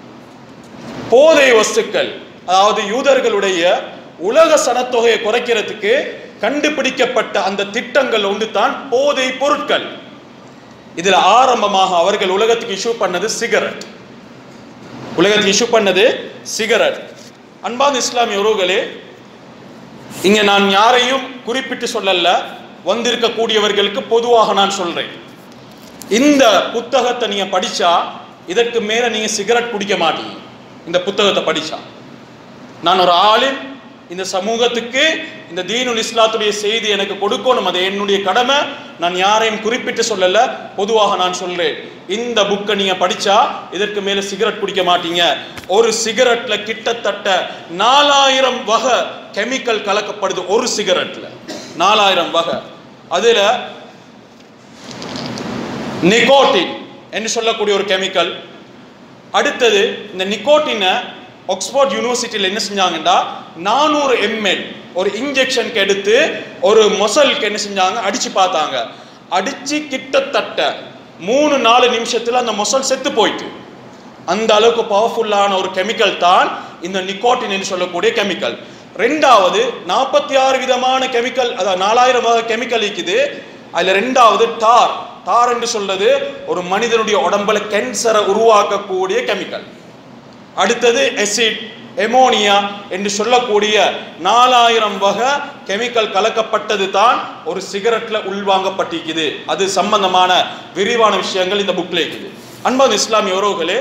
போதை வஸ்துக்கள் அதாவது யூதர்களுடைய உலக சனத்தொகையை குறைக்கிறதுக்கு கண்டுபிடிக்கப்பட்ட அந்த திட்டங்கள் ஒன்று தான் போதை பொருட்கள் இதுல ஆரம்பமாக அவர்கள் உலகத்துக்கு இஷ்யூ பண்ணது சிகரெட் உலகத்துக்கு இஷ்யூ பண்ணது சிகரெட் அன்பான இஸ்லாமிய உறவுகளே இங்க நான் யாரையும் குறிப்பிட்டு சொல்லல வந்திருக்கக்கூடியவர்களுக்கு பொதுவாக நான் சொல்றேன் இந்த புத்தகத்தை நீங்க படிச்சா இதற்கு மேல நீங்க சிகரெட் குடிக்க மாட்டீங்க இந்த புத்தகத்தை படிச்சா நான் ஒரு ஆளின் இந்த சமூகத்துக்கு இந்த தீனுல் இஸ்லாத்துடைய செய்தி எனக்கு கொடுக்கணும் அது என்னுடைய கடமை நான் யாரையும் குறிப்பிட்டு சொல்லல பொதுவாக நான் சொல்றேன் இந்த புக்கை நீங்க படிச்சா இதற்கு மேல சிகரெட் குடிக்க மாட்டீங்க ஒரு சிகரெட்ல கிட்டத்தட்ட நாலாயிரம் வகை கெமிக்கல் கலக்கப்படுது ஒரு சிகரெட்ல நாலாயிரம் வகை அதுல நிகோட்டின் என்று சொல்லக்கூடிய ஒரு கெமிக்கல் அடுத்தது இந்த நிக்கோட்டினை ஆக்ஸ்போர்ட் யூனிவர்சிட்டியில் என்ன செஞ்சாங்கன்னா நானூறு எம்எல் ஒரு இன்ஜெக்ஷனுக்கு எடுத்து ஒரு மொசலுக்கு என்ன செஞ்சாங்க அடிச்சு பார்த்தாங்க அடிச்சு கிட்டத்தட்ட மூணு நாலு நிமிஷத்துல அந்த மொசல் செத்து போயிட்டு அந்த அளவுக்கு பவர்ஃபுல்லான ஒரு கெமிக்கல் தான் இந்த நிக்கோட்டின் என்று சொல்லக்கூடிய கெமிக்கல் ரெண்டாவது நாற்பத்தி ஆறு விதமான கெமிக்கல் அதாவது நாலாயிரம் வகை கெமிக்கல் இருக்குது அதுல ரெண்டாவது டார் டார் என்று சொல்றது ஒரு மனிதனுடைய உடம்புல கேன்சரை உருவாக்கக்கூடிய கெமிக்கல் அடுத்தது எசிட் எமோனியா என்று சொல்லக்கூடிய நாலாயிரம் வகை கெமிக்கல் கலக்கப்பட்டது தான் ஒரு சிகரெட்ல உள்வாங்கப்பட்டிருக்குது அது சம்பந்தமான விரிவான விஷயங்கள் இந்த புக்ல இருக்குது அன்பான இஸ்லாமிய உறவுகளே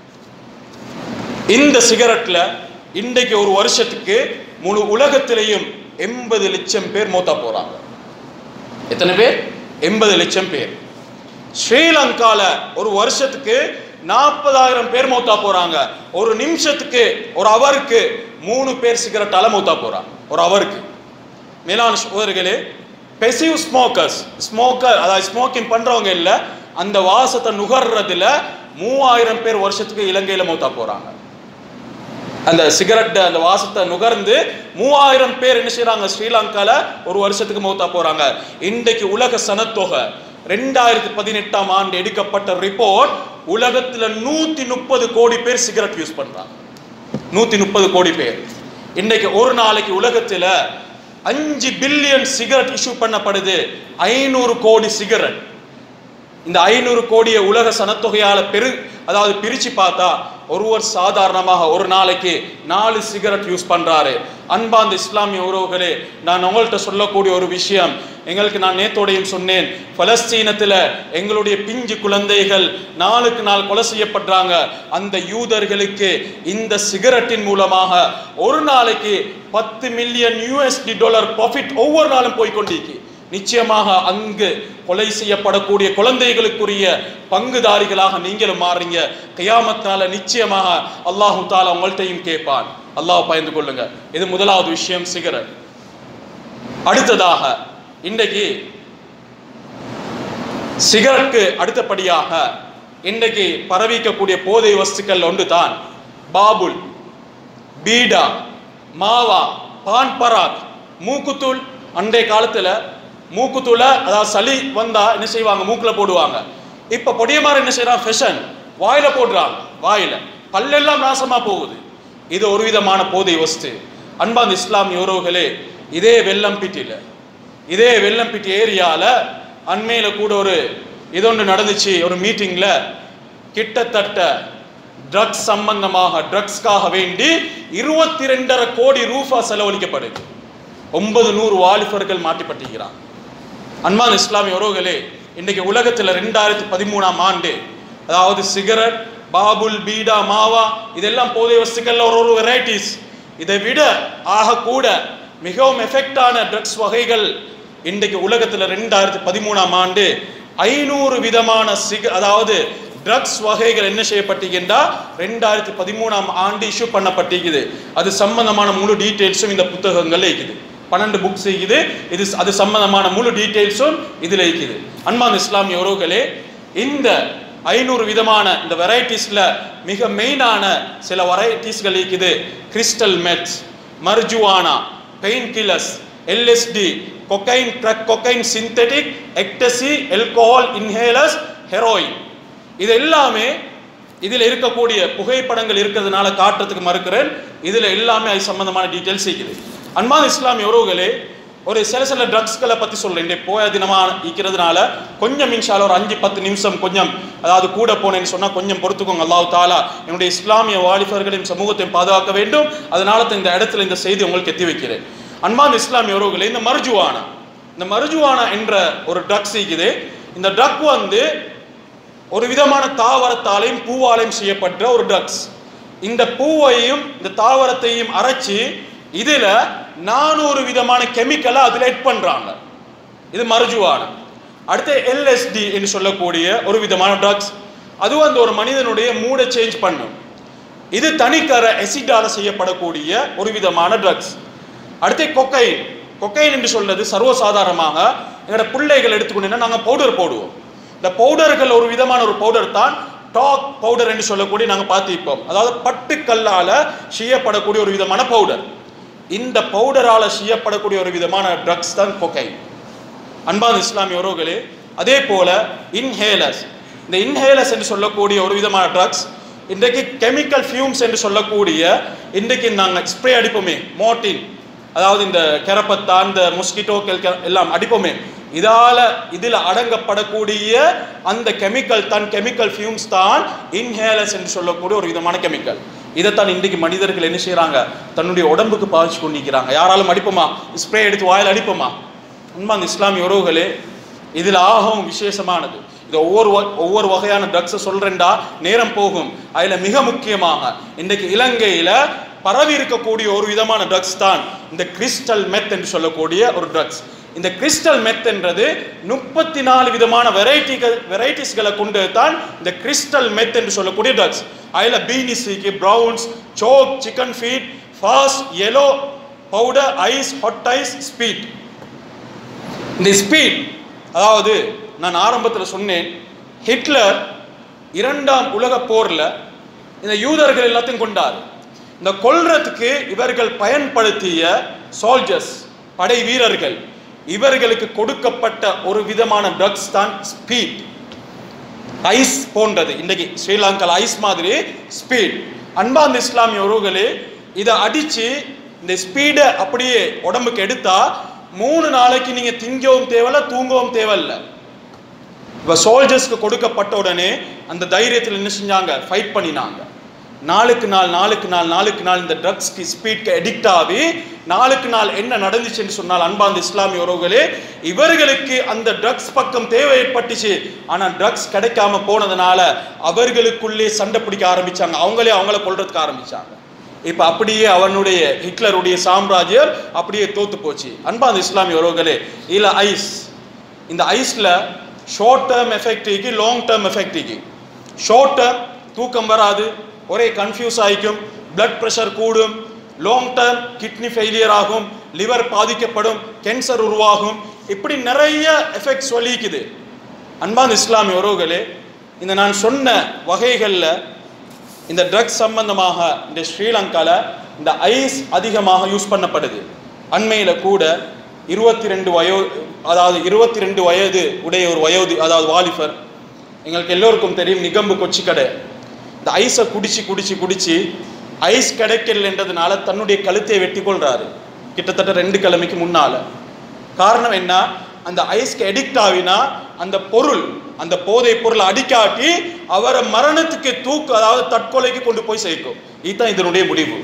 இந்த சிகரெட்ல இன்றைக்கு ஒரு வருஷத்துக்கு முழு உலகத்திலேயும் எண்பது லட்சம் பேர் மூத்தா போறாங்க எத்தனை பேர் எண்பது லட்சம் பேர் ஸ்ரீலங்கால ஒரு வருஷத்துக்கு நாற்பதாயிரம் பேர் மௌத்தா போறாங்க ஒரு நிமிஷத்துக்கு ஒரு அவருக்கு மூணு பேர் சிகரெட்டால மௌத்தா போறாங்க ஒரு அவருக்கு மேலான சோதர்களே பெசிவ் ஸ்மோக்கர்ஸ் ஸ்மோக்கர் அதாவது ஸ்மோக்கிங் பண்றவங்க இல்ல அந்த வாசத்தை நுகர்றதுல மூவாயிரம் பேர் வருஷத்துக்கு இலங்கையில மௌத்தா போறாங்க அந்த சிகரெட் அந்த வாசத்தை நுகர்ந்து மூவாயிரம் பேர் என்ன செய்றாங்க ஸ்ரீலங்கால ஒரு வருஷத்துக்கு மௌத்தா போறாங்க இன்றைக்கு உலக சனத்தொகை ரெண்டாயிரத்தி பதினெட்டாம் ஆண்டு எடுக்கப்பட்ட ரிப்போர்ட் உலகத்துல நூத்தி முப்பது கோடி பேர் சிகரெட் யூஸ் பண்றாங்க நூத்தி முப்பது கோடி பேர் இன்னைக்கு ஒரு நாளைக்கு உலகத்துல அஞ்சு பில்லியன் சிகரெட் இஷ்யூ பண்ணப்படுது ஐநூறு கோடி சிகரெட் இந்த ஐநூறு கோடியை உலக சனத்தொகையால பெரு அதாவது பிரிச்சு பார்த்தா ஒருவர் சாதாரணமாக ஒரு நாளைக்கு நாலு சிகரெட் யூஸ் பண்றாரு அன்பாந்த இஸ்லாமிய உறவுகளே நான் உங்கள்கிட்ட சொல்லக்கூடிய ஒரு விஷயம் எங்களுக்கு நான் நேத்தோடையும் சொன்னேன் பலஸ்தீனத்துல எங்களுடைய பிஞ்சு குழந்தைகள் நாளுக்கு நாள் கொலை செய்யப்படுறாங்க அந்த யூதர்களுக்கு இந்த சிகரெட்டின் மூலமாக ஒரு நாளைக்கு பத்து மில்லியன் யூஎஸ்டி டாலர் ப்ராஃபிட் ஒவ்வொரு நாளும் போய்கொண்டிருக்கு நிச்சயமாக அங்கு கொலை செய்யப்படக்கூடிய குழந்தைகளுக்குரிய பங்குதாரிகளாக நீங்களும் மாறுறீங்க கியாமத்தால நிச்சயமாக அல்லாஹு தாலா உங்கள்கிட்டையும் கேட்பான் அல்லாஹ் பயந்து கொள்ளுங்க இது முதலாவது விஷயம் சிகரெட் அடுத்ததாக இன்றைக்கு சிகரெட்டுக்கு அடுத்தபடியாக இன்றைக்கு பரவிக்கக்கூடிய போதை வஸ்துக்கள் ஒன்று தான் பாபுல் பீடா மாவா பான் பராக் மூக்குத்தூள் அன்றைய காலத்துல மூக்குத்தூளை அதாவது சளி வந்தா என்ன செய்வாங்க மூக்குல போடுவாங்க இப்ப பொடியமார் என்ன செய்யறான் ஃபெஷன் வாயில போடுறாங்க வாயில பல்லெல்லாம் நாசமா போகுது இது ஒரு விதமான போதை வஸ்து அன்பாந்த இஸ்லாமிய உறவுகளே இதே வெள்ளம்பிட்டியில இதே வெள்ளம்பிட்டி ஏரியால அண்மையில கூட ஒரு இதொன்று நடந்துச்சு ஒரு மீட்டிங்ல கிட்டத்தட்ட ட்ரக்ஸ் சம்பந்தமாக ட்ரக்ஸ்க்காக வேண்டி இருபத்தி ரெண்டரை கோடி ரூபா செலவழிக்கப்படுது ஒன்பது நூறு வாலிபர்கள் மாட்டிப்பட்டிருக்கிறான் அன்பான் இஸ்லாமிய உறவுகளே இன்னைக்கு உலகத்தில் ரெண்டாயிரத்தி பதிமூணாம் ஆண்டு அதாவது சிகரெட் பாபுல் பீடா மாவா இதெல்லாம் போதை வஸ்துக்கள்ல ஒரு ஒரு வெரைட்டிஸ் இதை விட ஆக கூட மிகவும் எஃபெக்டான ட்ரக்ஸ் வகைகள் இன்றைக்கு உலகத்தில் ரெண்டாயிரத்தி பதிமூணாம் ஆண்டு ஐநூறு விதமான சிக அதாவது ட்ரக்ஸ் வகைகள் என்ன செய்யப்பட்டிருக்கின்றா ரெண்டாயிரத்தி பதிமூணாம் ஆண்டு இஷ்யூ பண்ணப்பட்டிருக்குது அது சம்பந்தமான முழு டீட்டெயில்ஸும் இந்த புத்தகங்கள்ல இருக்குது பன்னெண்டு புக்ஸ் இருக்குது இது அது சம்பந்தமான முழு டீட்டெயில்ஸும் இதுல இருக்குது அன்பான் இஸ்லாமிய உறவுகளே இந்த ஐநூறு விதமான இந்த வெரைட்டிஸ்ல மிக மெயினான சில வெரைட்டிஸ்கள் இருக்குது crystal meths marijuana pain killers LSD cocaine drug cocaine synthetic ecstasy alcohol inhalers heroin இது எல்லாமே இதில் இருக்கக்கூடிய புகைப்படங்கள் இருக்கிறதுனால காட்டுறதுக்கு மறுக்கிறேன் இதில் எல்லாமே அது சம்பந்தமான டீட்டெயில்ஸ் இருக்குது அன்பான இஸ்லாமிய உறவுகளே ஒரு சில சில ட்ரக்ஸ்களை பற்றி சொல்கிறேன் இந்த போய தினமாக இருக்கிறதுனால கொஞ்சம் இன்ஷால ஒரு அஞ்சு பத்து நிமிஷம் கொஞ்சம் அதாவது கூட போனேன்னு சொன்னால் கொஞ்சம் பொறுத்துக்கோங்க அல்லாஹ் தாலா என்னுடைய இஸ்லாமிய வாலிபர்களையும் சமூகத்தையும் பாதுகாக்க வேண்டும் அதனால தான் இந்த இடத்துல இந்த செய்தி உங்களுக்கு எத்தி வைக்கிறேன் அன்பான இஸ்லாமிய உறவுகளே இந்த மருஜுவானா இந்த மருஜுவானா என்ற ஒரு ட்ரக்ஸ் இருக்குது இந்த ட்ரக் வந்து ஒரு விதமான தாவரத்தாலையும் பூவாலையும் செய்யப்பட்ட ஒரு ட்ரக்ஸ் இந்த பூவையும் இந்த தாவரத்தையும் அரைச்சி இதுல நானூறு விதமான கெமிக்கலை அதுல எட் பண்றாங்க இது மருஜுவான அடுத்து எல்எஸ்டி என்று சொல்லக்கூடிய ஒரு விதமான ட்ரக்ஸ் அதுவும் அந்த ஒரு மனிதனுடைய மூடை சேஞ்ச் பண்ணும் இது தனிக்கர எசிடால செய்யப்படக்கூடிய ஒரு விதமான ட்ரக்ஸ் அடுத்து கொக்கைன் கொக்கைன் என்று சொல்றது சர்வசாதாரணமாக எங்களோட பிள்ளைகள் எடுத்துக்கொண்டீங்கன்னா நாங்கள் பவுடர் போடுவோம் இந்த பவுடர்கள் ஒரு விதமான ஒரு பவுடர் தான் டாக் பவுடர் என்று சொல்லக்கூடிய நாங்கள் பார்த்திருப்போம் அதாவது பட்டுக்கல்லால செய்யப்படக்கூடிய ஒரு விதமான பவுடர் இந்த பவுடரால செய்யப்படக்கூடிய ஒரு விதமான ட்ரக்ஸ் தான் கொக்கைன் அன்பான இஸ்லாமிய உறவுகளே அதே போல இன்ஹேலர்ஸ் இந்த இன்ஹேலர்ஸ் என்று சொல்லக்கூடிய ஒரு விதமான ட்ரக்ஸ் இன்றைக்கு கெமிக்கல் ஃபியூம்ஸ் என்று சொல்லக்கூடிய இன்றைக்கு நாங்கள் ஸ்ப்ரே அடிப்போமே மோட்டின் அதாவது இந்த கெரப்பத்தான் இந்த மொஸ்கிட்டோக்கள் எல்லாம் அடிப்போமே இதால இதில் அடங்கப்படக்கூடிய அந்த கெமிக்கல் தான் கெமிக்கல் ஃபியூம்ஸ் தான் இன்ஹேலஸ் என்று சொல்லக்கூடிய ஒரு விதமான கெமிக்கல் இதைத்தான் இன்றைக்கு மனிதர்கள் என்ன செய்றாங்க தன்னுடைய உடம்புக்கு பாவிச்சு கொண்டிருக்கிறாங்க யாராலும் அடிப்போமா ஸ்ப்ரே எடுத்து வாயில் அடிப்போமா உண்மை அந்த இஸ்லாமிய உறவுகளே இதில் ஆகவும் விசேஷமானது இது ஒவ்வொரு வ- ஒவ்வொரு வகையான ட்ரக்ஸை சொல்றேன்டா நேரம் போகும் அதுல மிக முக்கியமாக இன்றைக்கு இலங்கையில பரவி இருக்கக்கூடிய ஒரு விதமான ட்ரக்ஸ் தான் இந்த கிறிஸ்டல் மெத் என்று சொல்லக்கூடிய ஒரு ட்ரக்ஸ் இந்த கிறிஸ்டல் மெத் என்றது முப்பத்தி நாலு விதமான வெரைட்டிகள் வெரைட்டிஸ்களை கொண்டு தான் இந்த கிறிஸ்டல் மெத் என்று சொல்லக்கூடிய ட்ரக்ஸ் அதுல பீனிசிக்கு browns chalk chicken feed fast yellow powder ice hot ice speed இந்த ஸ்பீட் அதாவது நான் ஆரம்பத்தில் சொன்னேன் ஹிட்லர் இரண்டாம் உலக போர்ல இந்த யூதர்கள் எல்லாத்தையும் கொண்டார் இந்த கொல்றதுக்கு இவர்கள் பயன்படுத்திய சோல்ஜர்ஸ் படை வீரர்கள் இவர்களுக்கு கொடுக்கப்பட்ட ஒரு விதமான ட்ரக்ஸ் தான் ஸ்பீட் ஐஸ் போன்றது இன்றைக்கு ஸ்ரீலங்கால ஐஸ் மாதிரி ஸ்பீட் அன்பாந்த இஸ்லாமிய உறவுகளே இதை அடிச்சு இந்த ஸ்பீடை அப்படியே உடம்புக்கு எடுத்தா மூணு நாளைக்கு நீங்க திங்கவும் தேவையில்ல தூங்கவும் தேவையில்ல இப்போ சோல்ஜர்ஸ்க்கு கொடுக்கப்பட்ட உடனே அந்த தைரியத்தில் என்ன செஞ்சாங்க ஃபைட் பண்ணினாங்க நாளுக்கு நாள் நாளுக்கு நாள் நாளுக்கு நாள் இந்த ட்ரக்ஸ்க்கு ஸ்பீட்க்கு அடிக்ட் ஆகி நாளுக்கு நாள் என்ன நடந்துச்சுன்னு சொன்னால் அன்பார்ந்த இஸ்லாமிய உறவுகளே இவர்களுக்கு அந்த ட்ரக்ஸ் பக்கம் தேவை ஏற்பட்டுச்சு ஆனா ட்ரக்ஸ் கிடைக்காம போனதுனால அவர்களுக்குள்ளே சண்டை பிடிக்க ஆரம்பிச்சாங்க அவங்களே அவங்கள கொல்றதுக்கு ஆரம்பிச்சாங்க இப்ப அப்படியே அவனுடைய ஹிட்லருடைய சாம்ராஜ்யம் அப்படியே தோத்து போச்சு அன்பார்ந்த இஸ்லாமிய உறவுகளே இல்ல ஐஸ் இந்த ஐஸ்ல ஷார்ட் டேர்ம் எஃபெக்டிக்கு லாங் டேர்ம் எஃபெக்டிக்கு ஷார்ட் டேர்ம் தூக்கம் வராது ஒரே கன்ஃபியூஸ் ஆகிக்கும் பிளட் ப்ரெஷர் கூடும் லாங் டேர்ம் கிட்னி ஃபெயிலியர் ஆகும் லிவர் பாதிக்கப்படும் கேன்சர் உருவாகும் இப்படி நிறைய எஃபெக்ட்ஸ் சொல்லிக்குது அன்பான இஸ்லாமிய உறவுகளே இந்த நான் சொன்ன வகைகளில் இந்த ட்ரக்ஸ் சம்பந்தமாக இந்த ஸ்ரீலங்கால இந்த ஐஸ் அதிகமாக யூஸ் பண்ணப்படுது அண்மையில் கூட இருபத்தி ரெண்டு வயோ அதாவது இருபத்தி ரெண்டு வயது உடைய ஒரு வயோதி அதாவது வாலிபர் எங்களுக்கு எல்லோருக்கும் தெரியும் நிகம்பு கொச்சிக்கடை இந்த ஐஸை குடிச்சு குடிச்சு குடிச்சு ஐஸ் கிடைக்கலன்றதுனால தன்னுடைய கழுத்தை வெட்டி கொள்றாரு கிட்டத்தட்ட ரெண்டு கிழமைக்கு முன்னால காரணம் என்ன அந்த ஐஸ்க்கு எடிக்ட் ஆகினா அந்த பொருள் அந்த போதை பொருளை அடிக்காட்டி அவரை மரணத்துக்கு தூக்கு அதாவது தற்கொலைக்கு கொண்டு போய் சேர்க்கும் இதுதான் இதனுடைய முடிவு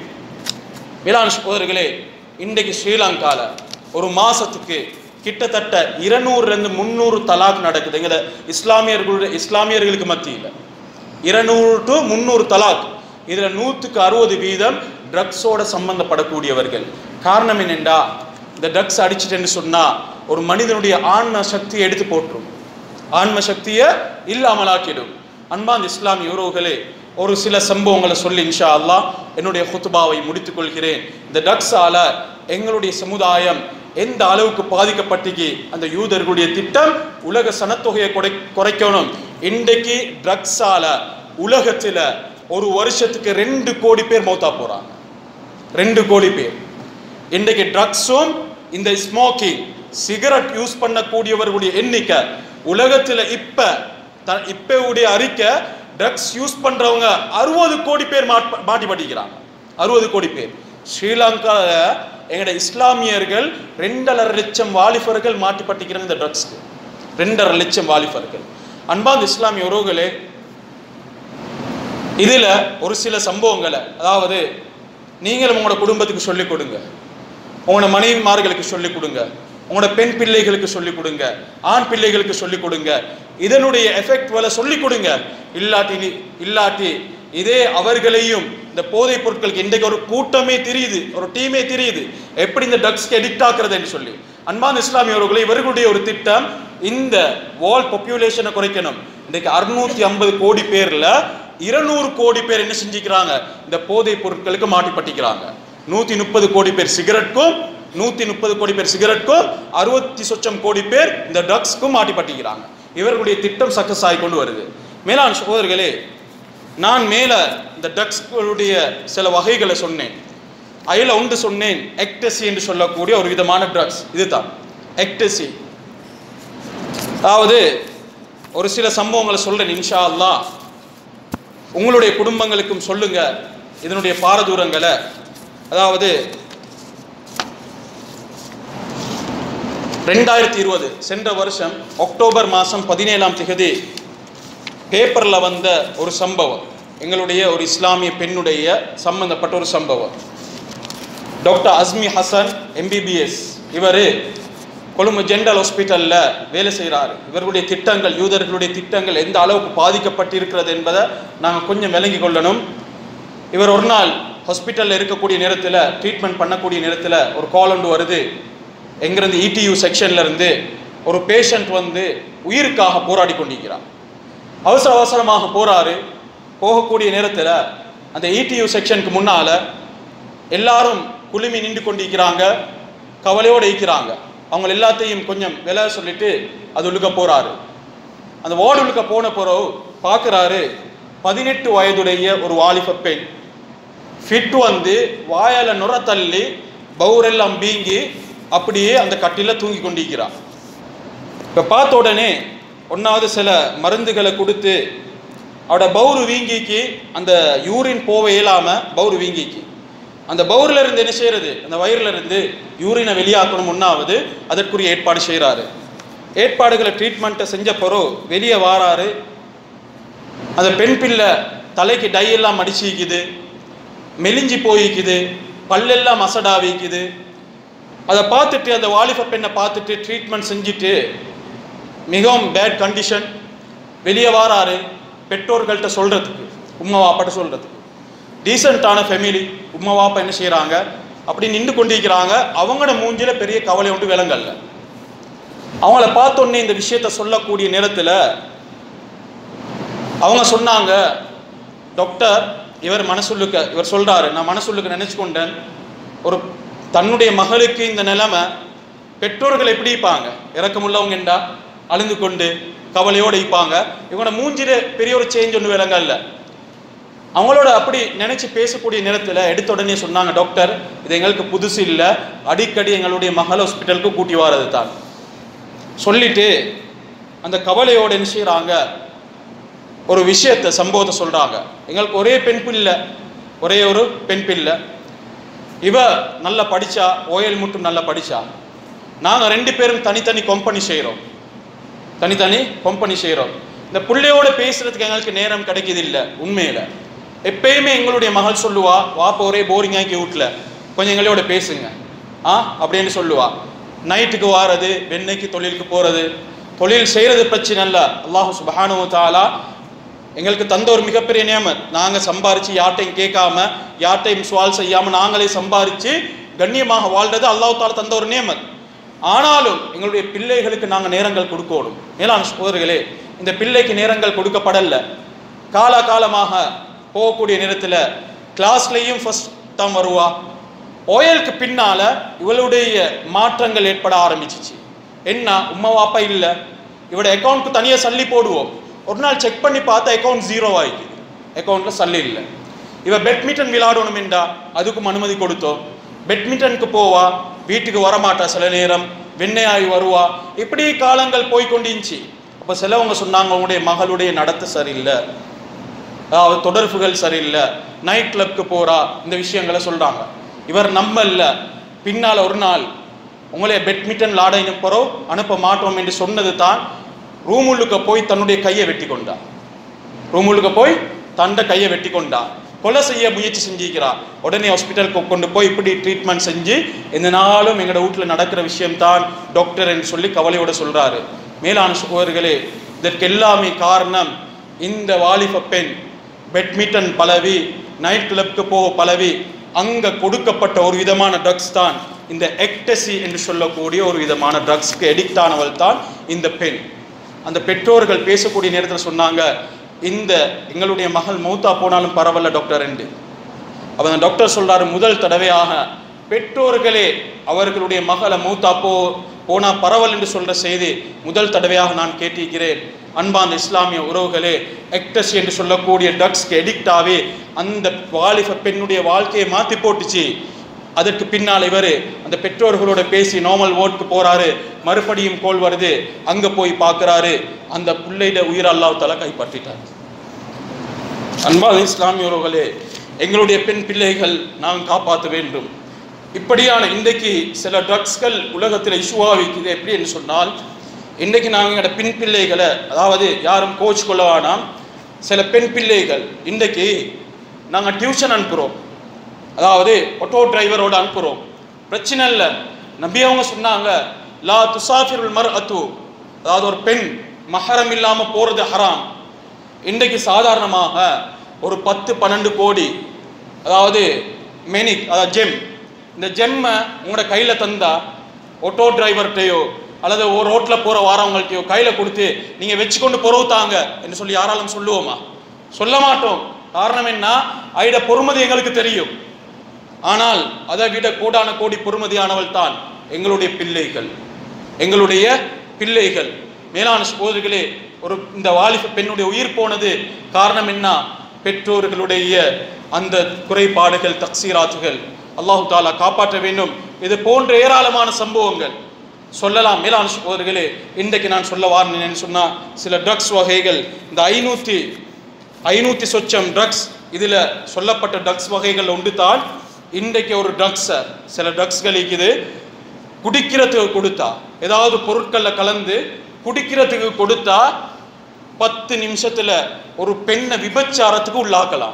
வேளாண் சகோதரர்களே இன்றைக்கு ஸ்ரீலங்கால ஒரு மாசத்துக்கு கிட்டத்தட்ட இருநூறுல இருந்து முந்நூறு தலாக் நடக்குது எங்க இஸ்லாமியர்களுடைய இஸ்லாமியர்களுக்கு மத்தியில் இருநூறு டு முந்நூறு தலாக் இதுல நூற்றுக்கு அறுபது வீதம் ட்ரக்ஸோட சம்பந்தப்படக்கூடியவர்கள் காரணம் என்னென்றா இந்த ட்ரக்ஸ் அடிச்சிட்டேன்னு சொன்னா ஒரு மனிதனுடைய ஆன்ம சக்தியை எடுத்து போட்டுரும் ஆன்ம சக்தியை இல்லாமலாக்கிடும் அன்பாந்த இஸ்லாமிய உறவுகளே ஒரு சில சம்பவங்களை சொல்லி இன்ஷா அல்லாஹ் என்னுடைய ஹுத்துபாவை முடித்துக் கொள்கிறேன் இந்த ட்ரக்ஸால எங்களுடைய சமுதாயம் எந்த அளவுக்கு பாதிக்கப்பட்டிக்கு அந்த யூதர்களுடைய திட்டம் உலக சனத்தொகையை குறை குறைக்கணும் இன்றைக்கு ட்ரக்ஸால உலகத்துல ஒரு வருஷத்துக்கு ரெண்டு கோடி பேர் மௌத்தா போறாங்க ரெண்டு கோடி பேர் இன்றைக்கு ட்ரக்ஸும் இந்த ஸ்மோக்கிங் சிகரெட் யூஸ் பண்ணக்கூடியவர்களுடைய எண்ணிக்கை உலகத்துல இப்ப த- இப்ப உடைய அறிக்கை ட்ரக்ஸ் யூஸ் பண்றவங்க அறுபது கோடி பேர் மாட்- மாட்டி படிக்கிறாங்க அறுபது கோடி பேர் ஸ்ரீலங்கால எங்கட இஸ்லாமியர்கள் ரெண்டரை லட்சம் வாலிபர்கள் மாட்டி பட்டிக்கிறாங்க இந்த ட்ரக்ஸ்க்கு ரெண்டரை லட்சம் வாலிபர்கள் அன்பாந்த இஸ்லாமிய உறவுகளே இதுல ஒரு சில சம்பவங்களை அதாவது நீங்களும் உங்களோட குடும்பத்துக்கு சொல்லிக் கொடுங்க உங்களோட மனைவிமார்களுக்கு சொல்லிக் கொடுங்க உங்களோட பெண் பிள்ளைகளுக்கு சொல்லிக் கொடுங்க ஆண் பிள்ளைகளுக்கு சொல்லிக் கொடுங்க இதனுடைய எஃபெக்ட் வலை சொல்லிக் கொடுங்க இல்லாட்டி நீ- இல்லாட்டி இதே அவர்களையும் இந்த போதைப் பொருட்களுக்கு இன்றைக்கு ஒரு கூட்டமே தெரியுது ஒரு டீமே தெரியுது எப்படி இந்த ட்ரக்ஸ்க்கு எடிக்ட் ஆக்குறதுன்னு சொல்லி அன்பான இஸ்லாமியவர்களை இவர்களுடைய ஒரு திட்டம் இந்த வால் பாப்புலேஷனை குறைக்கணும் இன்றைக்கு அறுநூத்தி ஐம்பது கோடி பேர்ல இருநூறு கோடி பேர் என்ன செஞ்சுக்கிறாங்க இந்த போதைப் பொருட்களுக்கு மாட்டி பட்டிக்கிறாங்க நூத்தி முப்பது கோடி பேர் சிகரெட்க்கும் நூத்தி முப்பது கோடி பேர் சிகரெட்க்கும் அறுபத்தி சொச்சம் கோடி பேர் இந்த ட்ரக்ஸ்க்கும் மாட்டி பட்டிக்கிறாங்க இவர்களுடைய திட்டம் சக்சஸ் ஆகி கொண்டு வருது மேலாண் சகோதரர்களே நான் மேல இந்த ட்ரக்ஸ்களுடைய சில வகைகளை சொன்னேன் அதில் ஒன்று சொன்னேன் எக்டசி என்று சொல்லக்கூடிய ஒரு விதமான ட்ரக்ஸ் இதுதான் எக்டசி அதாவது ஒரு சில சம்பவங்களை சொல்றேன் இன்ஷா அல்லாஹ் உங்களுடைய குடும்பங்களுக்கும் சொல்லுங்க இதனுடைய பாரதூரங்களை அதாவது ரெண்டாயிரத்தி இருபது சென்ற வருஷம் அக்டோபர் மாதம் பதினேழாம் திகதி பேப்பரில் வந்த ஒரு சம்பவம் எங்களுடைய ஒரு இஸ்லாமிய பெண்ணுடைய சம்பந்தப்பட்ட ஒரு சம்பவம் டாக்டர் அஸ்மி ஹசன் எம்பிபிஎஸ் இவர் கொழும்பு ஜென்ரல் ஹாஸ்பிட்டலில் வேலை செய்கிறார் இவர்களுடைய திட்டங்கள் யூதர்களுடைய திட்டங்கள் எந்த அளவுக்கு பாதிக்கப்பட்டிருக்கிறது என்பதை நாங்கள் கொஞ்சம் விளங்கி கொள்ளணும் இவர் ஒரு நாள் ஹாஸ்பிட்டலில் இருக்கக்கூடிய நேரத்தில் ட்ரீட்மெண்ட் பண்ணக்கூடிய நேரத்தில் ஒரு கால் ஒன்று வருது எங்கிருந்து இடியூ செக்ஷன்ல இருந்து ஒரு பேஷண்ட் வந்து உயிருக்காக போராடி கொண்டிருக்கிறார் அவசர அவசரமாக போறாரு போகக்கூடிய நேரத்தில் அந்த இடியூ செக்ஷனுக்கு முன்னால எல்லாரும் குழுமி நின்று கொண்டிருக்கிறாங்க கவலையோடு இருக்கிறாங்க அவங்க எல்லாத்தையும் கொஞ்சம் விலை சொல்லிட்டு அது உள்ளுக்க போறாரு அந்த வார்டு உள்ளுக்க போன பிறகு பார்க்குறாரு பதினெட்டு வயதுடைய ஒரு வாலிப பெண் ஃபிட் வந்து வாயால நுர தள்ளி பவுரெல்லாம் பீங்கி அப்படியே அந்த கட்டில தூங்கி கொண்டிருக்கிறார் இப்போ பார்த்த உடனே ஒன்றாவது சில மருந்துகளை கொடுத்து அவட பவுரு வீங்கிக்கு அந்த யூரின் போக இயலாமல் பவுரு வீங்கிக்கு அந்த பவுரில் இருந்து என்ன செய்யறது அந்த வயிறுல இருந்து யூரினை வெளியாக்கணும் ஒன்றாவது அதற்குரிய ஏற்பாடு செய்கிறாரு ஏற்பாடுகளை ட்ரீட்மெண்ட்டை செஞ்ச பிறகு வெளியே வாராரு அந்த பெண் பிள்ளை தலைக்கு டை எல்லாம் அடிச்சிக்குது மெலிஞ்சி போயிக்குது பல்லெல்லாம் மசடாவிக்குது அதை பார்த்துட்டு அந்த வாலிப பெண்ணை பார்த்துட்டு ட்ரீட்மெண்ட் செஞ்சுட்டு மிகவும் பேட் கண்டிஷன் வெளியே வாராரு பெற்றோர்கள்ட்ட சொல்கிறதுக்கு உம்மா வாப்பாட்ட சொல்கிறதுக்கு டீசெண்டான ஃபெமிலி உம்மா வாப்பா என்ன செய்கிறாங்க அப்படி நின்று கொண்டிருக்கிறாங்க அவங்களோட மூஞ்சில பெரிய கவலை ஒன்று விளங்கல்ல அவங்கள பார்த்தோன்னே இந்த விஷயத்த சொல்லக்கூடிய நேரத்தில் அவங்க சொன்னாங்க டாக்டர் இவர் மனசுள்ளுக்க இவர் சொல்றாரு நான் மனசுள்ளுக்க நினைச்சு கொண்டேன் ஒரு தன்னுடைய மகளுக்கு இந்த நிலைமை பெற்றோர்கள் எப்படி இருப்பாங்க இறக்கமுள்ளவங்க என்றா அழுந்து கொண்டு கவலையோடு இருப்பாங்க இவங்களோட மூஞ்சில பெரிய ஒரு சேஞ்ச் ஒன்று விளங்க இல்லை அவங்களோட அப்படி நினைச்சு பேசக்கூடிய நேரத்தில் எடுத்த உடனே சொன்னாங்க டாக்டர் இது எங்களுக்கு புதுசு இல்லை அடிக்கடி எங்களுடைய மகள் ஹாஸ்பிட்டலுக்கு கூட்டி வாரது தான் சொல்லிட்டு அந்த கவலையோடு என்ன செய்கிறாங்க ஒரு விஷயத்தை சம்பவத்தை சொல்றாங்க எங்களுக்கு ஒரே பெண் பிள்ளை ஒரே ஒரு பெண் பிள்ளை இவ நல்லா படிச்சா ஓயல் மட்டும் நல்லா படிச்சா நாங்க ரெண்டு பேரும் தனித்தனி கம்பெனி செய்கிறோம் தனித்தனி கம்பெனி செய்கிறோம் இந்த பிள்ளையோட பேசுறதுக்கு எங்களுக்கு நேரம் கிடைக்குது இல்லை உண்மையில எப்பயுமே எங்களுடைய மகள் சொல்லுவா வாப்ப ஒரே போரிங் ஆக்கி வீட்டில் கொஞ்சம் எங்களோட பேசுங்க ஆ அப்படின்னு சொல்லுவா நைட்டுக்கு வாரது வெண்ணைக்கு தொழிலுக்கு போறது தொழில் செய்யறது பிரச்சனை இல்லை அல்லாஹு சுபஹானு தாலா எங்களுக்கு தந்த ஒரு மிகப்பெரிய நியமத் நாங்கள் சம்பாரிச்சு யார்ட்டையும் கேட்காம யார்ட்டையும் சுவால் செய்யாம நாங்களே சம்பாரிச்சு கண்ணியமாக வாழ்றது அல்லாஹ் தாலா தந்த ஒரு நியமத் ஆனாலும் எங்களுடைய பிள்ளைகளுக்கு நாங்கள் நேரங்கள் கொடுக்கணும் மேலான சோதர்களே இந்த பிள்ளைக்கு நேரங்கள் கொடுக்கப்படல காலகாலமாக போகக்கூடிய நேரத்தில் கிளாஸ்லேயும் ஃபர்ஸ்ட் தான் வருவா ஓயலுக்கு பின்னால இவளுடைய மாற்றங்கள் ஏற்பட ஆரம்பிச்சிச்சு என்ன உம்மா வாப்பா இல்லை இவட அக்கௌண்ட்க்கு தனியாக சல்லி போடுவோம் ஒரு நாள் செக் பண்ணி பார்த்தா அக்கௌண்ட் ஜீரோ ஆயிக்குது அக்கௌண்ட்ல சல்லி இல்லை இவ பெட்மிண்டன் விளையாடணும் என்றா அதுக்கும் அனுமதி கொடுத்தோம் பெட்மிண்டனுக்கு போவா வீட்டுக்கு வரமாட்டா சில நேரம் வெண்ணையாகி வருவா இப்படி காலங்கள் போய் கொண்டிருந்துச்சு அப்போ சிலவங்க சொன்னாங்க உங்களுடைய மகளுடைய நடத்தை சரியில்லை அதாவது தொடர்புகள் சரியில்லை நைட் கிளப்க்கு போறா இந்த விஷயங்களை சொல்றாங்க இவர் நம்பல்ல பின்னால் ஒரு நாள் உங்களை பெட்மிண்டன் விளாட அனுப்புறோம் அனுப்ப மாட்டோம் என்று சொன்னது தான் ரூமுள்ளுக்க போய் தன்னுடைய கையை வெட்டி கொண்டார் ரூமுள்ளுக்க போய் தண்ட கையை வெட்டி கொண்டார் கொலை செய்ய முயற்சி செஞ்சிருக்கிறா உடனே ஹாஸ்பிட்டலுக்கு கொண்டு போய் இப்படி ட்ரீட்மெண்ட் செஞ்சு இந்த நாளும் எங்களோட வீட்டில் நடக்கிற விஷயம்தான் டாக்டர் என்று சொல்லி கவலையோட சொல்றாரு மேலான சோழர்களே இதற்கு எல்லாமே காரணம் இந்த வாலிப பெண் பெட்மிண்டன் பலவி நைட் கிளப்க்கு போக பலவி அங்க கொடுக்கப்பட்ட ஒரு விதமான ட்ரக்ஸ் தான் இந்த எக்டசி என்று சொல்லக்கூடிய ஒரு விதமான ட்ரக்ஸ்க்கு எடிக்ட் ஆனவள் தான் இந்த பெண் அந்த பெற்றோர்கள் பேசக்கூடிய நேரத்தில் சொன்னாங்க இந்த எங்களுடைய மகள் மௌத்தா போனாலும் பரவாயில்ல டாக்டர் என்று அப்ப அந்த டாக்டர் சொல்றாரு முதல் தடவையாக பெற்றோர்களே அவர்களுடைய மகளை மௌத்தா போ போனா பரவல் என்று சொல்ற செய்தி முதல் தடவையாக நான் கேட்டிருக்கிறேன் அன்பான இஸ்லாமிய உறவுகளே எக்டஸ் என்று சொல்லக்கூடிய ட்ரக்ஸ்க்கு எடிக்ட் ஆகி அந்த வாலிப பெண்ணுடைய வாழ்க்கையை மாத்தி போட்டுச்சு அதற்கு பின்னால் இவர் அந்த பெற்றோர்களோட பேசி நார்மல் ஓட்டுக்கு போறாரு மறுபடியும் கோல் வருது அங்க போய் பார்க்கறாரு அந்த பிள்ளையில உயிர் அல்லாஹ் தலா கைப்பற்றிட்டார் அன்பான இஸ்லாமியர்களே எங்களுடைய பெண் பிள்ளைகள் நாம் காப்பாற்ற வேண்டும் இப்படியான இன்றைக்கு சில ட்ரக்ஸ்கள் உலகத்தில் இஷ்யூவாக வைக்குது எப்படி என்று சொன்னால் இன்றைக்கு நாங்கள் எங்களோட பெண் பிள்ளைகளை அதாவது யாரும் கோச் கொள்ள வேணாம் சில பெண் பிள்ளைகள் இன்றைக்கு நாங்கள் டியூஷன் அனுப்புகிறோம் அதாவது ஆட்டோ டிரைவரோட அனுப்புகிறோம் பிரச்சனை இல்லை நபி அவங்க சொன்னாங்க லா துசாஃபிருல் மர் அத்து அதாவது ஒரு பெண் மஹரம் இல்லாமல் போகிறது ஹராம் இன்றைக்கு சாதாரணமாக ஒரு பத்து பன்னெண்டு கோடி அதாவது மெனிக் அதாவது ஜெம் இந்த ஜெம்மை உங்களோட கையில் தந்தா ஆட்டோ டிரைவர்கிட்டையோ அல்லது ஒரு ரோட்டில் போகிற வாரவங்கள்ட்டையோ கையில் கொடுத்து நீங்கள் வச்சுக்கொண்டு பொறவுத்தாங்க என்று சொல்லி யாராலும் சொல்லுவோமா சொல்ல மாட்டோம் காரணம் என்ன ஐட பொறுமதி எங்களுக்கு தெரியும் ஆனால் அதை விட கோடான கோடி பொறுமதியானவள் தான் எங்களுடைய பிள்ளைகள் எங்களுடைய பிள்ளைகள் மேலான சகோதரிகளே ஒரு இந்த வாலிப பெண்ணுடைய உயிர் போனது காரணம் என்ன பெற்றோர்களுடைய அந்த குறைபாடுகள் தக்சீராத்துகள் அல்லாஹு தாலா காப்பாற்ற வேண்டும் இது போன்ற ஏராளமான சம்பவங்கள் சொல்லலாம் மேலான சகோதரிகளே இன்றைக்கு நான் சொல்ல வாரேன்னு சொன்னா சில ட்ரக்ஸ் வகைகள் இந்த ஐநூற்றி ஐநூற்றி சொச்சம் ட்ரக்ஸ் இதில் சொல்லப்பட்ட ட்ரக்ஸ் வகைகள் உண்டு தான் இன்றைக்கு ஒரு ட்ரக்ஸை சில ட்ரக்ஸ்கள் இருக்குது குடிக்கிறதுக்கு கொடுத்தா ஏதாவது பொருட்களில் கலந்து குடிக்கிறதுக்கு கொடுத்தா பத்து நிமிஷத்துல ஒரு பெண்ணை விபச்சாரத்துக்கு உள்ளாக்கலாம்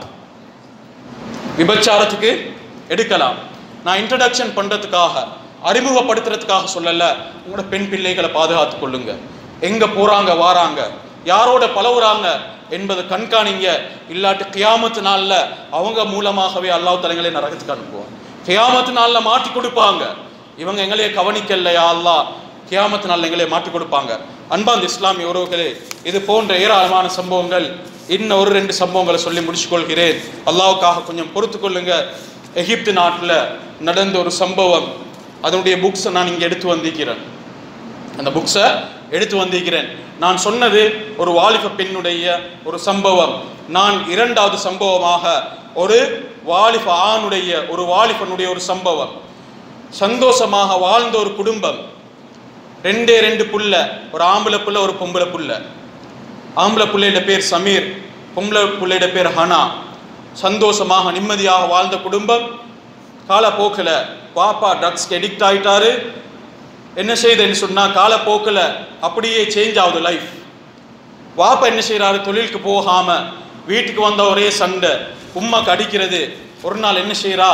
விபச்சாரத்துக்கு எடுக்கலாம் நான் இன்ட்ரடக்ஷன் பண்றதுக்காக அறிமுகப்படுத்துறதுக்காக சொல்லல உங்களோட பெண் பிள்ளைகளை பாதுகாத்துக் கொள்ளுங்க எங்க போறாங்க வாராங்க யாரோட பழகுறாங்க என்பதை கண்காணிங்க இல்லாட்டி கியாமத்து நாள்ல அவங்க மூலமாகவே அல்லாஹ் தலைங்களை நரகத்துக்கு அனுப்புவான் கியாமத்து நாள்ல மாட்டி கொடுப்பாங்க இவங்க எங்களையே கவனிக்கலையா அல்லாஹ் கியாமத்து நாள்ல எங்களே மாட்டி கொடுப்பாங்க அன்பாந்த இஸ்லாமிய உறவுகளே இது போன்ற ஏராளமான சம்பவங்கள் இன்னும் ஒரு ரெண்டு சம்பவங்களை சொல்லி முடிச்சுக்கொள்கிறேன் அல்லாவுக்காக கொஞ்சம் பொறுத்து கொள்ளுங்க எகிப்து நாட்டில் நடந்த ஒரு சம்பவம் அதனுடைய புக்ஸை நான் இங்கே எடுத்து வந்திருக்கிறேன் அந்த புக்ஸை எடுத்து வந்திருக்கிறேன் நான் சொன்னது ஒரு வாலிப பெண்ணுடைய ஒரு சம்பவம் நான் இரண்டாவது சம்பவமாக ஒரு வாலிப ஆணுடைய ஒரு வாலிபனுடைய ஒரு சம்பவம் சந்தோஷமாக வாழ்ந்த ஒரு குடும்பம் ரெண்டே ரெண்டு புள்ள ஒரு ஆம்பளை புள்ள ஒரு பொம்பளை புள்ள ஆம்பளை பிள்ளையோட பேர் சமீர் பொம்பளை பிள்ளையோட பேர் ஹனா சந்தோஷமாக நிம்மதியாக வாழ்ந்த குடும்பம் காலப்போக்கில் பாப்பா ட்ரக்ஸ்க்கு எடிக்ட் ஆயிட்டாரு என்ன செய்யுதுன்னு சொன்னால் காலப்போக்கில் அப்படியே சேஞ்ச் ஆகுது லைஃப் வாப்பா என்ன செய்கிறாரு தொழிலுக்கு போகாமல் வீட்டுக்கு வந்த ஒரே சண்டை உம்மாக்கு அடிக்கிறது ஒரு நாள் என்ன செய்கிறா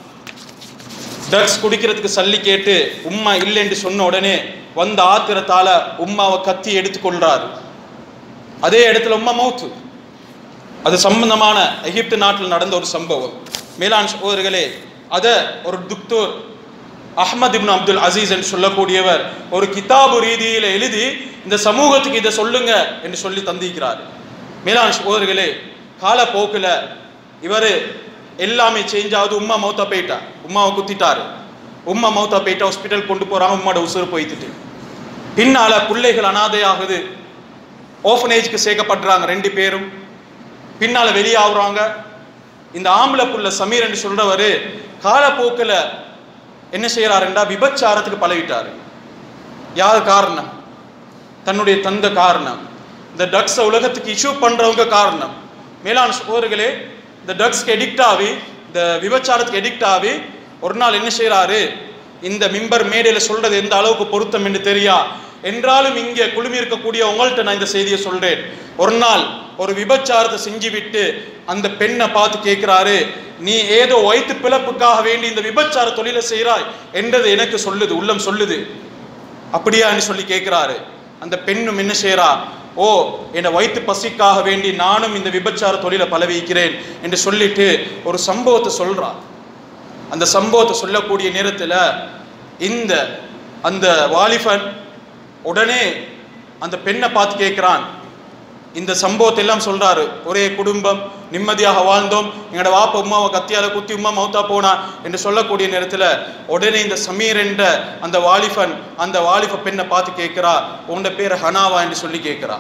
ட்ரக்ஸ் குடிக்கிறதுக்கு சல்லி கேட்டு உம்மா இல்லைன்னு சொன்ன உடனே வந்த ஆத்திரத்தால உம்மாவை கத்தி எடுத்துக்கொள்றாரு அதே இடத்துல உம்மா மௌத்து அது சம்பந்தமான எகிப்து நாட்டில் நடந்த ஒரு சம்பவம் மேலான் சகோதரர்களே அதை ஒரு துக்தோர் அஹ்மத் இப்னு அப்துல் அசீஸ் என்று சொல்லக்கூடியவர் ஒரு கிதாபு ரீதியில் எழுதி இந்த சமூகத்துக்கு இதை சொல்லுங்க என்று சொல்லி தந்திக்கிறார் மேலான சகோதரர்களே காலப்போக்கில் இவர் எல்லாமே சேஞ்ச் ஆகுது உம்மா மௌத்தா போயிட்டா உம்மாவை குத்திட்டாரு உம்மா மௌத்தா போயிட்டா ஹாஸ்பிட்டல் கொண்டு போறாங்க உம்மாட உசுறு போய்த்துட்டு பின்னால பிள்ளைகள் அனாதையாகுது ஓஃபனேஜ்க்கு சேர்க்கப்படுறாங்க ரெண்டு பேரும் பின்னால வெளியாகுறாங்க இந்த ஆம்பளை புள்ள சமீர் என்று சொல்றவரு காலப்போக்கில் என்ன செய்யறாருண்டா விபச்சாரத்துக்கு பழகிட்டாரு யார் காரணம் தன்னுடைய தந்த காரணம் இந்த ட்ரக்ஸை உலகத்துக்கு இஷ்யூ பண்றவங்க காரணம் மேலான சகோதரர்களே இந்த ட்ரக்ஸ்க்கு எடிக்ட் ஆகி இந்த விபச்சாரத்துக்கு எடிக்ட் ஆகி ஒரு நாள் என்ன செய்யறாரு இந்த மிம்பர் மேடையில சொல்றது எந்த அளவுக்கு பொருத்தம் என்று தெரியா என்றாலும் இங்கே குழுமி இருக்கக்கூடிய உங்கள்கிட்ட நான் இந்த செய்தியை சொல்றேன் ஒரு நாள் ஒரு விபச்சாரத்தை செஞ்சு விட்டு அந்த பெண்ணை பார்த்து கேட்கிறாரு நீ ஏதோ வயிற்று பிழப்புக்காக வேண்டி இந்த விபச்சார தொழிலை செய்கிறாய் என்றது எனக்கு சொல்லுது உள்ளம் சொல்லுது அப்படியான்னு சொல்லி கேட்கிறாரு அந்த பெண்ணும் என்ன செய்றா ஓ என்னை வயிற்று பசிக்காக வேண்டி நானும் இந்த விபச்சார தொழிலை பலவிக்கிறேன் என்று சொல்லிட்டு ஒரு சம்பவத்தை சொல்றா அந்த சம்பவத்தை சொல்லக்கூடிய நேரத்தில் இந்த அந்த வாலிபன் உடனே அந்த பெண்ணை பார்த்து கேட்குறான் இந்த சம்பவத்தை எல்லாம் சொல்றாரு ஒரே குடும்பம் நிம்மதியாக வாழ்ந்தோம் எங்களோட வாப்ப உமாவை கத்தியால குத்தி உமா மௌத்தா போனா என்று சொல்லக்கூடிய நேரத்தில் உடனே இந்த சமீர் என்ற அந்த வாலிபன் அந்த வாலிப பெண்ணை பார்த்து கேட்கிறா உன்னோட பேர் ஹனாவா என்று சொல்லி கேட்கிறா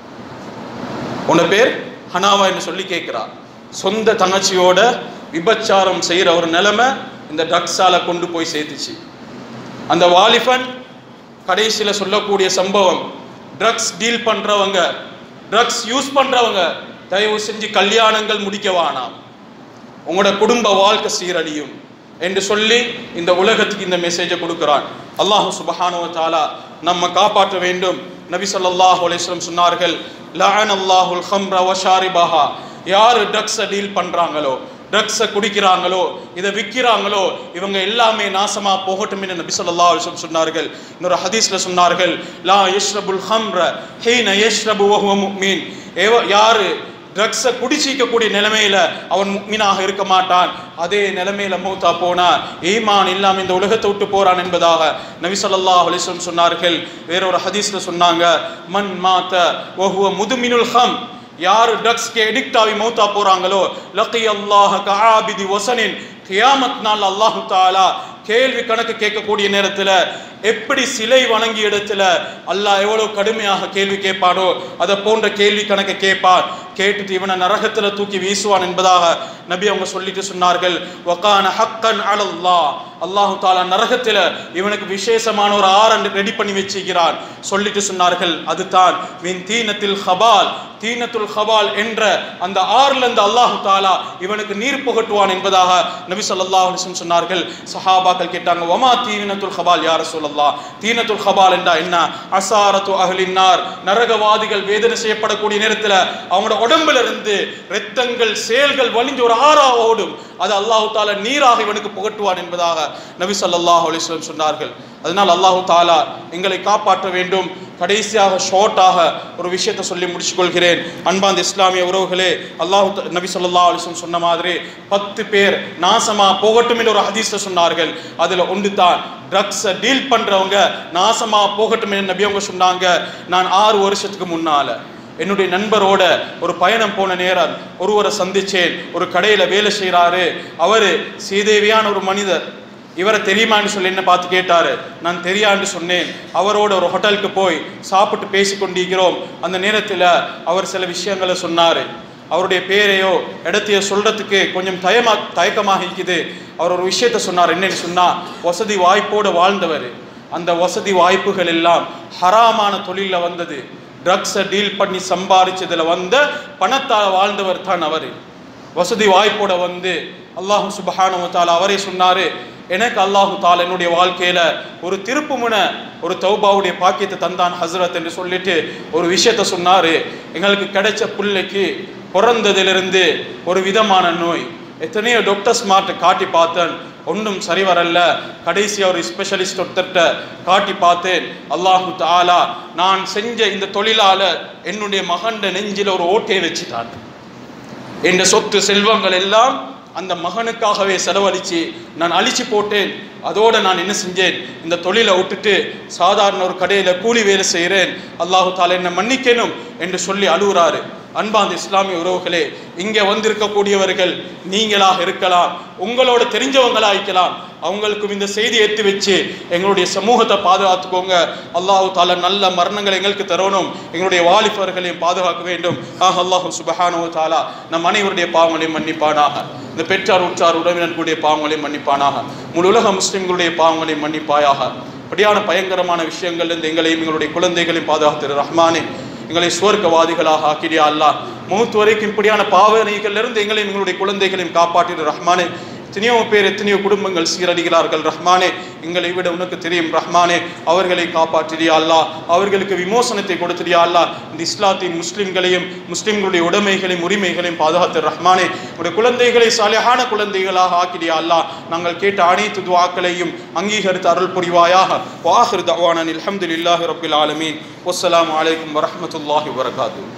உன்னோட பேர் ஹனாவா என்று சொல்லி கேட்கிறா சொந்த தங்கச்சியோட விபச்சாரம் செய்கிற ஒரு நிலைமை இந்த ட்ரக்ஸால கொண்டு போய் சேர்த்துச்சு அந்த வாலிபன் கடைசியில் சொல்லக்கூடிய சம்பவம் ட்ரக்ஸ் டீல் பண்றவங்க ட்ரக்ஸ் யூஸ் பண்றவங்க தயவு செஞ்சு கல்யாணங்கள் முடிக்க வேணாம் உங்களோட குடும்ப வாழ்க்கை சீரழியும் என்று சொல்லி இந்த உலகத்துக்கு இந்த மெசேஜை கொடுக்கிறான் அல்லாஹ் சுபஹானுவ தாலா நம்ம காப்பாற்ற வேண்டும் நபி ஸல்லல்லாஹு அலைஹி வஸல்லம் சொன்னார்கள் லஅன அல்லாஹுல் ஹம்ர வ ஷாரிபஹா யார் ட்ரக்ஸை டீல் பண்றாங்களோ ட்ரக்ஸை குடிக்கிறாங்களோ இதை விற்கிறாங்களோ இவங்க எல்லாமே நாசமா போகட்டும் என்று நபி ஸல்லல்லாஹு அலைஹி வஸல்லம் சொன்னார்கள் இன்னொரு ஹதீஸ்ல சொன்னார்கள் லா யஷ்ரபுல் ஹம்ர ஹீன யஷ்ரபு வஹுவ முஃமின் ஏவ- யாரு ட்ரக்ஸை குடிச்சிக்கக்கூடிய நிலைமையில அவன் முக்மீனாக இருக்க மாட்டான் அதே நிலைமையில மௌத்தா போனா ஈமான் இல்லாம இந்த உலகத்தை விட்டு போறான் என்பதாக நபி ஸல்லல்லாஹு அலைஹி வஸல்லம் சொன்னார்கள் வேறொரு ஹதீஸ்ல சொன்னாங்க மன் மாத்த வஹுவ முதுமினுல் ஹம் யார் ட்ரக்ஸ்க்கு எடிக்ட் ஆகி மௌத்தா போறாங்களோ லக்கி அல்லாஹ் கஆபிதி வசனின் கியாமத் நாள் அல்லாஹு தாலா கேள்வி கணக்கு கேட்கக்கூடிய நேரத்துல எப்படி சிலை வணங்கிய இடத்துல அல்லாஹ் எவ்வளவு கடுமையாக கேள்வி கேட்பானோ அதை போன்ற கேள்வி கணக்கு கேட்பான் கேட்டுட்டு இவனை நரகத்துல தூக்கி வீசுவான் என்பதாக நபி அவங்க சொல்லிட்டு சொன்னார்கள் வகான ஹக்கன் அலல்லாஹ் அல்லாஹு தாலா நரகத்துல இவனுக்கு விசேஷமான ஒரு ஆறு ரெடி பண்ணி வச்சிருக்கிறான் சொல்லிட்டு சொன்னார்கள் அதுதான் மின் தீனத்தில் ஹபால் தீனத்துல் ஹபால் என்ற அந்த ஆறுல இருந்து அல்லாஹு தாலா இவனுக்கு நீர் புகட்டுவான் என்பதாக நபி ஸல்லல்லாஹு அலைஹி வஸல்லம் சொன்னார்கள் சஹாபாக்கள் கேட்டாங்க வமா தீனத்துல் ஹபால் யார் ரசூலல்லாஹ் தீனத்துல் ஹபால் என்றா என்ன அசாரத்து அஹ்லின்னார் நரகவாதிகள் வேதனை செய்யப்படக்கூடிய நேரத்துல அவங்களோட உடம்புல இருந்து இரத்தங்கள் செயல்கள் வலிஞ்சு ஒரு ஆறா ஓடும் அது அல்லாஹு தாலா நீராக இவனுக்கு புகட்டுவான் என்பதாக நபி ஸல்லல்லாஹு அலைஹி வஸல்லம் சொன்னார்கள் அதனால் அல்லாஹு தாலா எங்களை காப்பாற்ற வேண்டும் கடைசியாக ஷார்ட்டாக ஒரு விஷயத்தை சொல்லி முடிச்சுக்கொள்கிறேன் அன்பாந்த இஸ்லாமிய உறவுகளே அல்லாஹு த- நபி ஸல்லல்லாஹு அலைஹி வஸல்லம் சொன்ன மாதிரி பத்து பேர் நாசமா போகட்டும் என்று ஒரு ஹதீஸ்ல சொன்னார்கள் அதுல ஒன்று தான் ட்ரக்ஸை டீல் பண்றவங்க நாசமா போகட்டும் என்று நபி அவங்க சொன்னாங்க நான் ஆறு வருஷத்துக்கு முன்னால என்னுடைய நண்பரோட ஒரு பயணம் போன நேரம் ஒருவரை சந்திச்சேன் ஒரு கடையில வேலை செய்றாரு அவரு சீதேவியான ஒரு மனிதர் இவரை தெரியுமான்னு சொல்லி என்ன பார்த்து கேட்டாரு நான் தெரியான்னு சொன்னேன் அவரோட ஒரு ஹோட்டலுக்கு போய் சாப்பிட்டு பேசி கொண்டிருக்கிறோம் அந்த நேரத்தில் அவர் சில விஷயங்களை சொன்னாரு அவருடைய பேரையோ இடத்தையோ சொல்றதுக்கு கொஞ்சம் தயமா தயக்கமாக இருக்குது அவர் ஒரு விஷயத்த சொன்னார் என்னன்னு சொன்னா வசதி வாய்ப்போடு வாழ்ந்தவர் அந்த வசதி வாய்ப்புகள் எல்லாம் ஹராமான தொழிலில் வந்தது ட்ரக்ஸை டீல் பண்ணி சம்பாதிச்சதுல வந்த பணத்தால் வாழ்ந்தவர் தான் அவர் வசதி வாய்ப்போட வந்து அல்லாஹு சுபஹானஹு வ தஆலா அவரே சொன்னாரு எனக்கு அல்லாஹு தாலா என்னுடைய வாழ்க்கையில ஒரு திருப்புமுனை ஒரு தௌபாவுடைய பாக்கியத்தை தந்தான் ஹஸ்ரத் என்று சொல்லிட்டு ஒரு விஷயத்த சொன்னாரு எங்களுக்கு கிடைச்ச பிள்ளைக்கு பிறந்ததிலிருந்து ஒரு விதமான நோய் எத்தனையோ டாக்டர்ஸ் மார்ட்ட காட்டி பார்த்தேன் ஒன்றும் சரி வரல கடைசியாக ஒரு ஸ்பெஷலிஸ்ட் ஒருத்தர்கிட்ட காட்டி பார்த்தேன் அல்லாஹு தாலா நான் செஞ்ச இந்த தொழிலால என்னுடைய மகண்ட நெஞ்சில ஒரு ஓட்டையை வச்சுட்டான் என்ற சொத்து செல்வங்கள் எல்லாம் அந்த மகனுக்காகவே செலவழிச்சு நான் அழிச்சு போட்டேன் அதோட நான் என்ன செஞ்சேன் இந்த தொழிலை விட்டுட்டு சாதாரண ஒரு கடையில கூலி வேலை செய்கிறேன் அல்லாஹு தாலா என்னை மன்னிக்கணும் என்று சொல்லி அழுகுறாரு அன்பாந்த இஸ்லாமிய உறவுகளே இங்கே வந்திருக்கக்கூடியவர்கள் நீங்களாக இருக்கலாம் உங்களோட தெரிஞ்சவங்களா இருக்கலாம் அவங்களுக்கும் இந்த செய்தி ஏற்றி வச்சு எங்களுடைய சமூகத்தை பாதுகாத்துக்கோங்க அல்லாஹு தாலா நல்ல மரணங்களை எங்களுக்கு தரணும் எங்களுடைய வாலிபர்களையும் பாதுகாக்க வேண்டும் ஆஹ் அல்லாஹு சுபஹானு தாலா நம் அனைவருடைய பாவங்களையும் மன்னிப்பானாக இந்த பெற்றார் உற்றார் உறவினர்களுடைய பாவங்களையும் மன்னிப்பானாக முழு உலக முஸ்லிம்களுடைய பாவங்களையும் மன்னிப்பாயாக அப்படியான பயங்கரமான விஷயங்கள் இருந்து எங்களையும் எங்களுடைய குழந்தைகளையும் பாதுகாத்திரு ரஹ்மானே எங்களை சுவர்க்கவாதிகளாக ஆக்கிடியா அல்லாஹ் மௌத் வரைக்கும் இப்படியான பாவனைகள் இருந்து எங்களையும் எங்களுடைய குழந்தைகளையும் காப்பாற்றிடு ரஹ்மானே எத்தனையோ பேர் எத்தனையோ குடும்பங்கள் சீரடிகிறார்கள் ரஹ்மானே எங்களை விட உனக்கு தெரியும் ரஹ்மானே அவர்களை காப்பாற்றிடியா அல்லாஹ் அவர்களுக்கு விமோசனத்தை கொடுத்திடியா அல்லாஹ் இந்த இஸ்லாத்தின் முஸ்லிம்களையும் முஸ்லிம்களுடைய உடைமைகளையும் உரிமைகளையும் பாதுகாத்து ரஹ்மானே உடைய குழந்தைகளை சாலியான குழந்தைகளாக ஆக்கிடியா அல்லாஹ் நாங்கள் கேட்ட அனைத்து துவாக்களையும் அங்கீகரித்து அருள் புரிவாயாக வாஹிர் தவானன் அல்ஹம்துலில்லாஹி ரப்பில் ஆலமீன் வஸ்ஸலாமு அலைக்கும் வரஹ்மத்துல்லாஹி வபரகாத்துஹு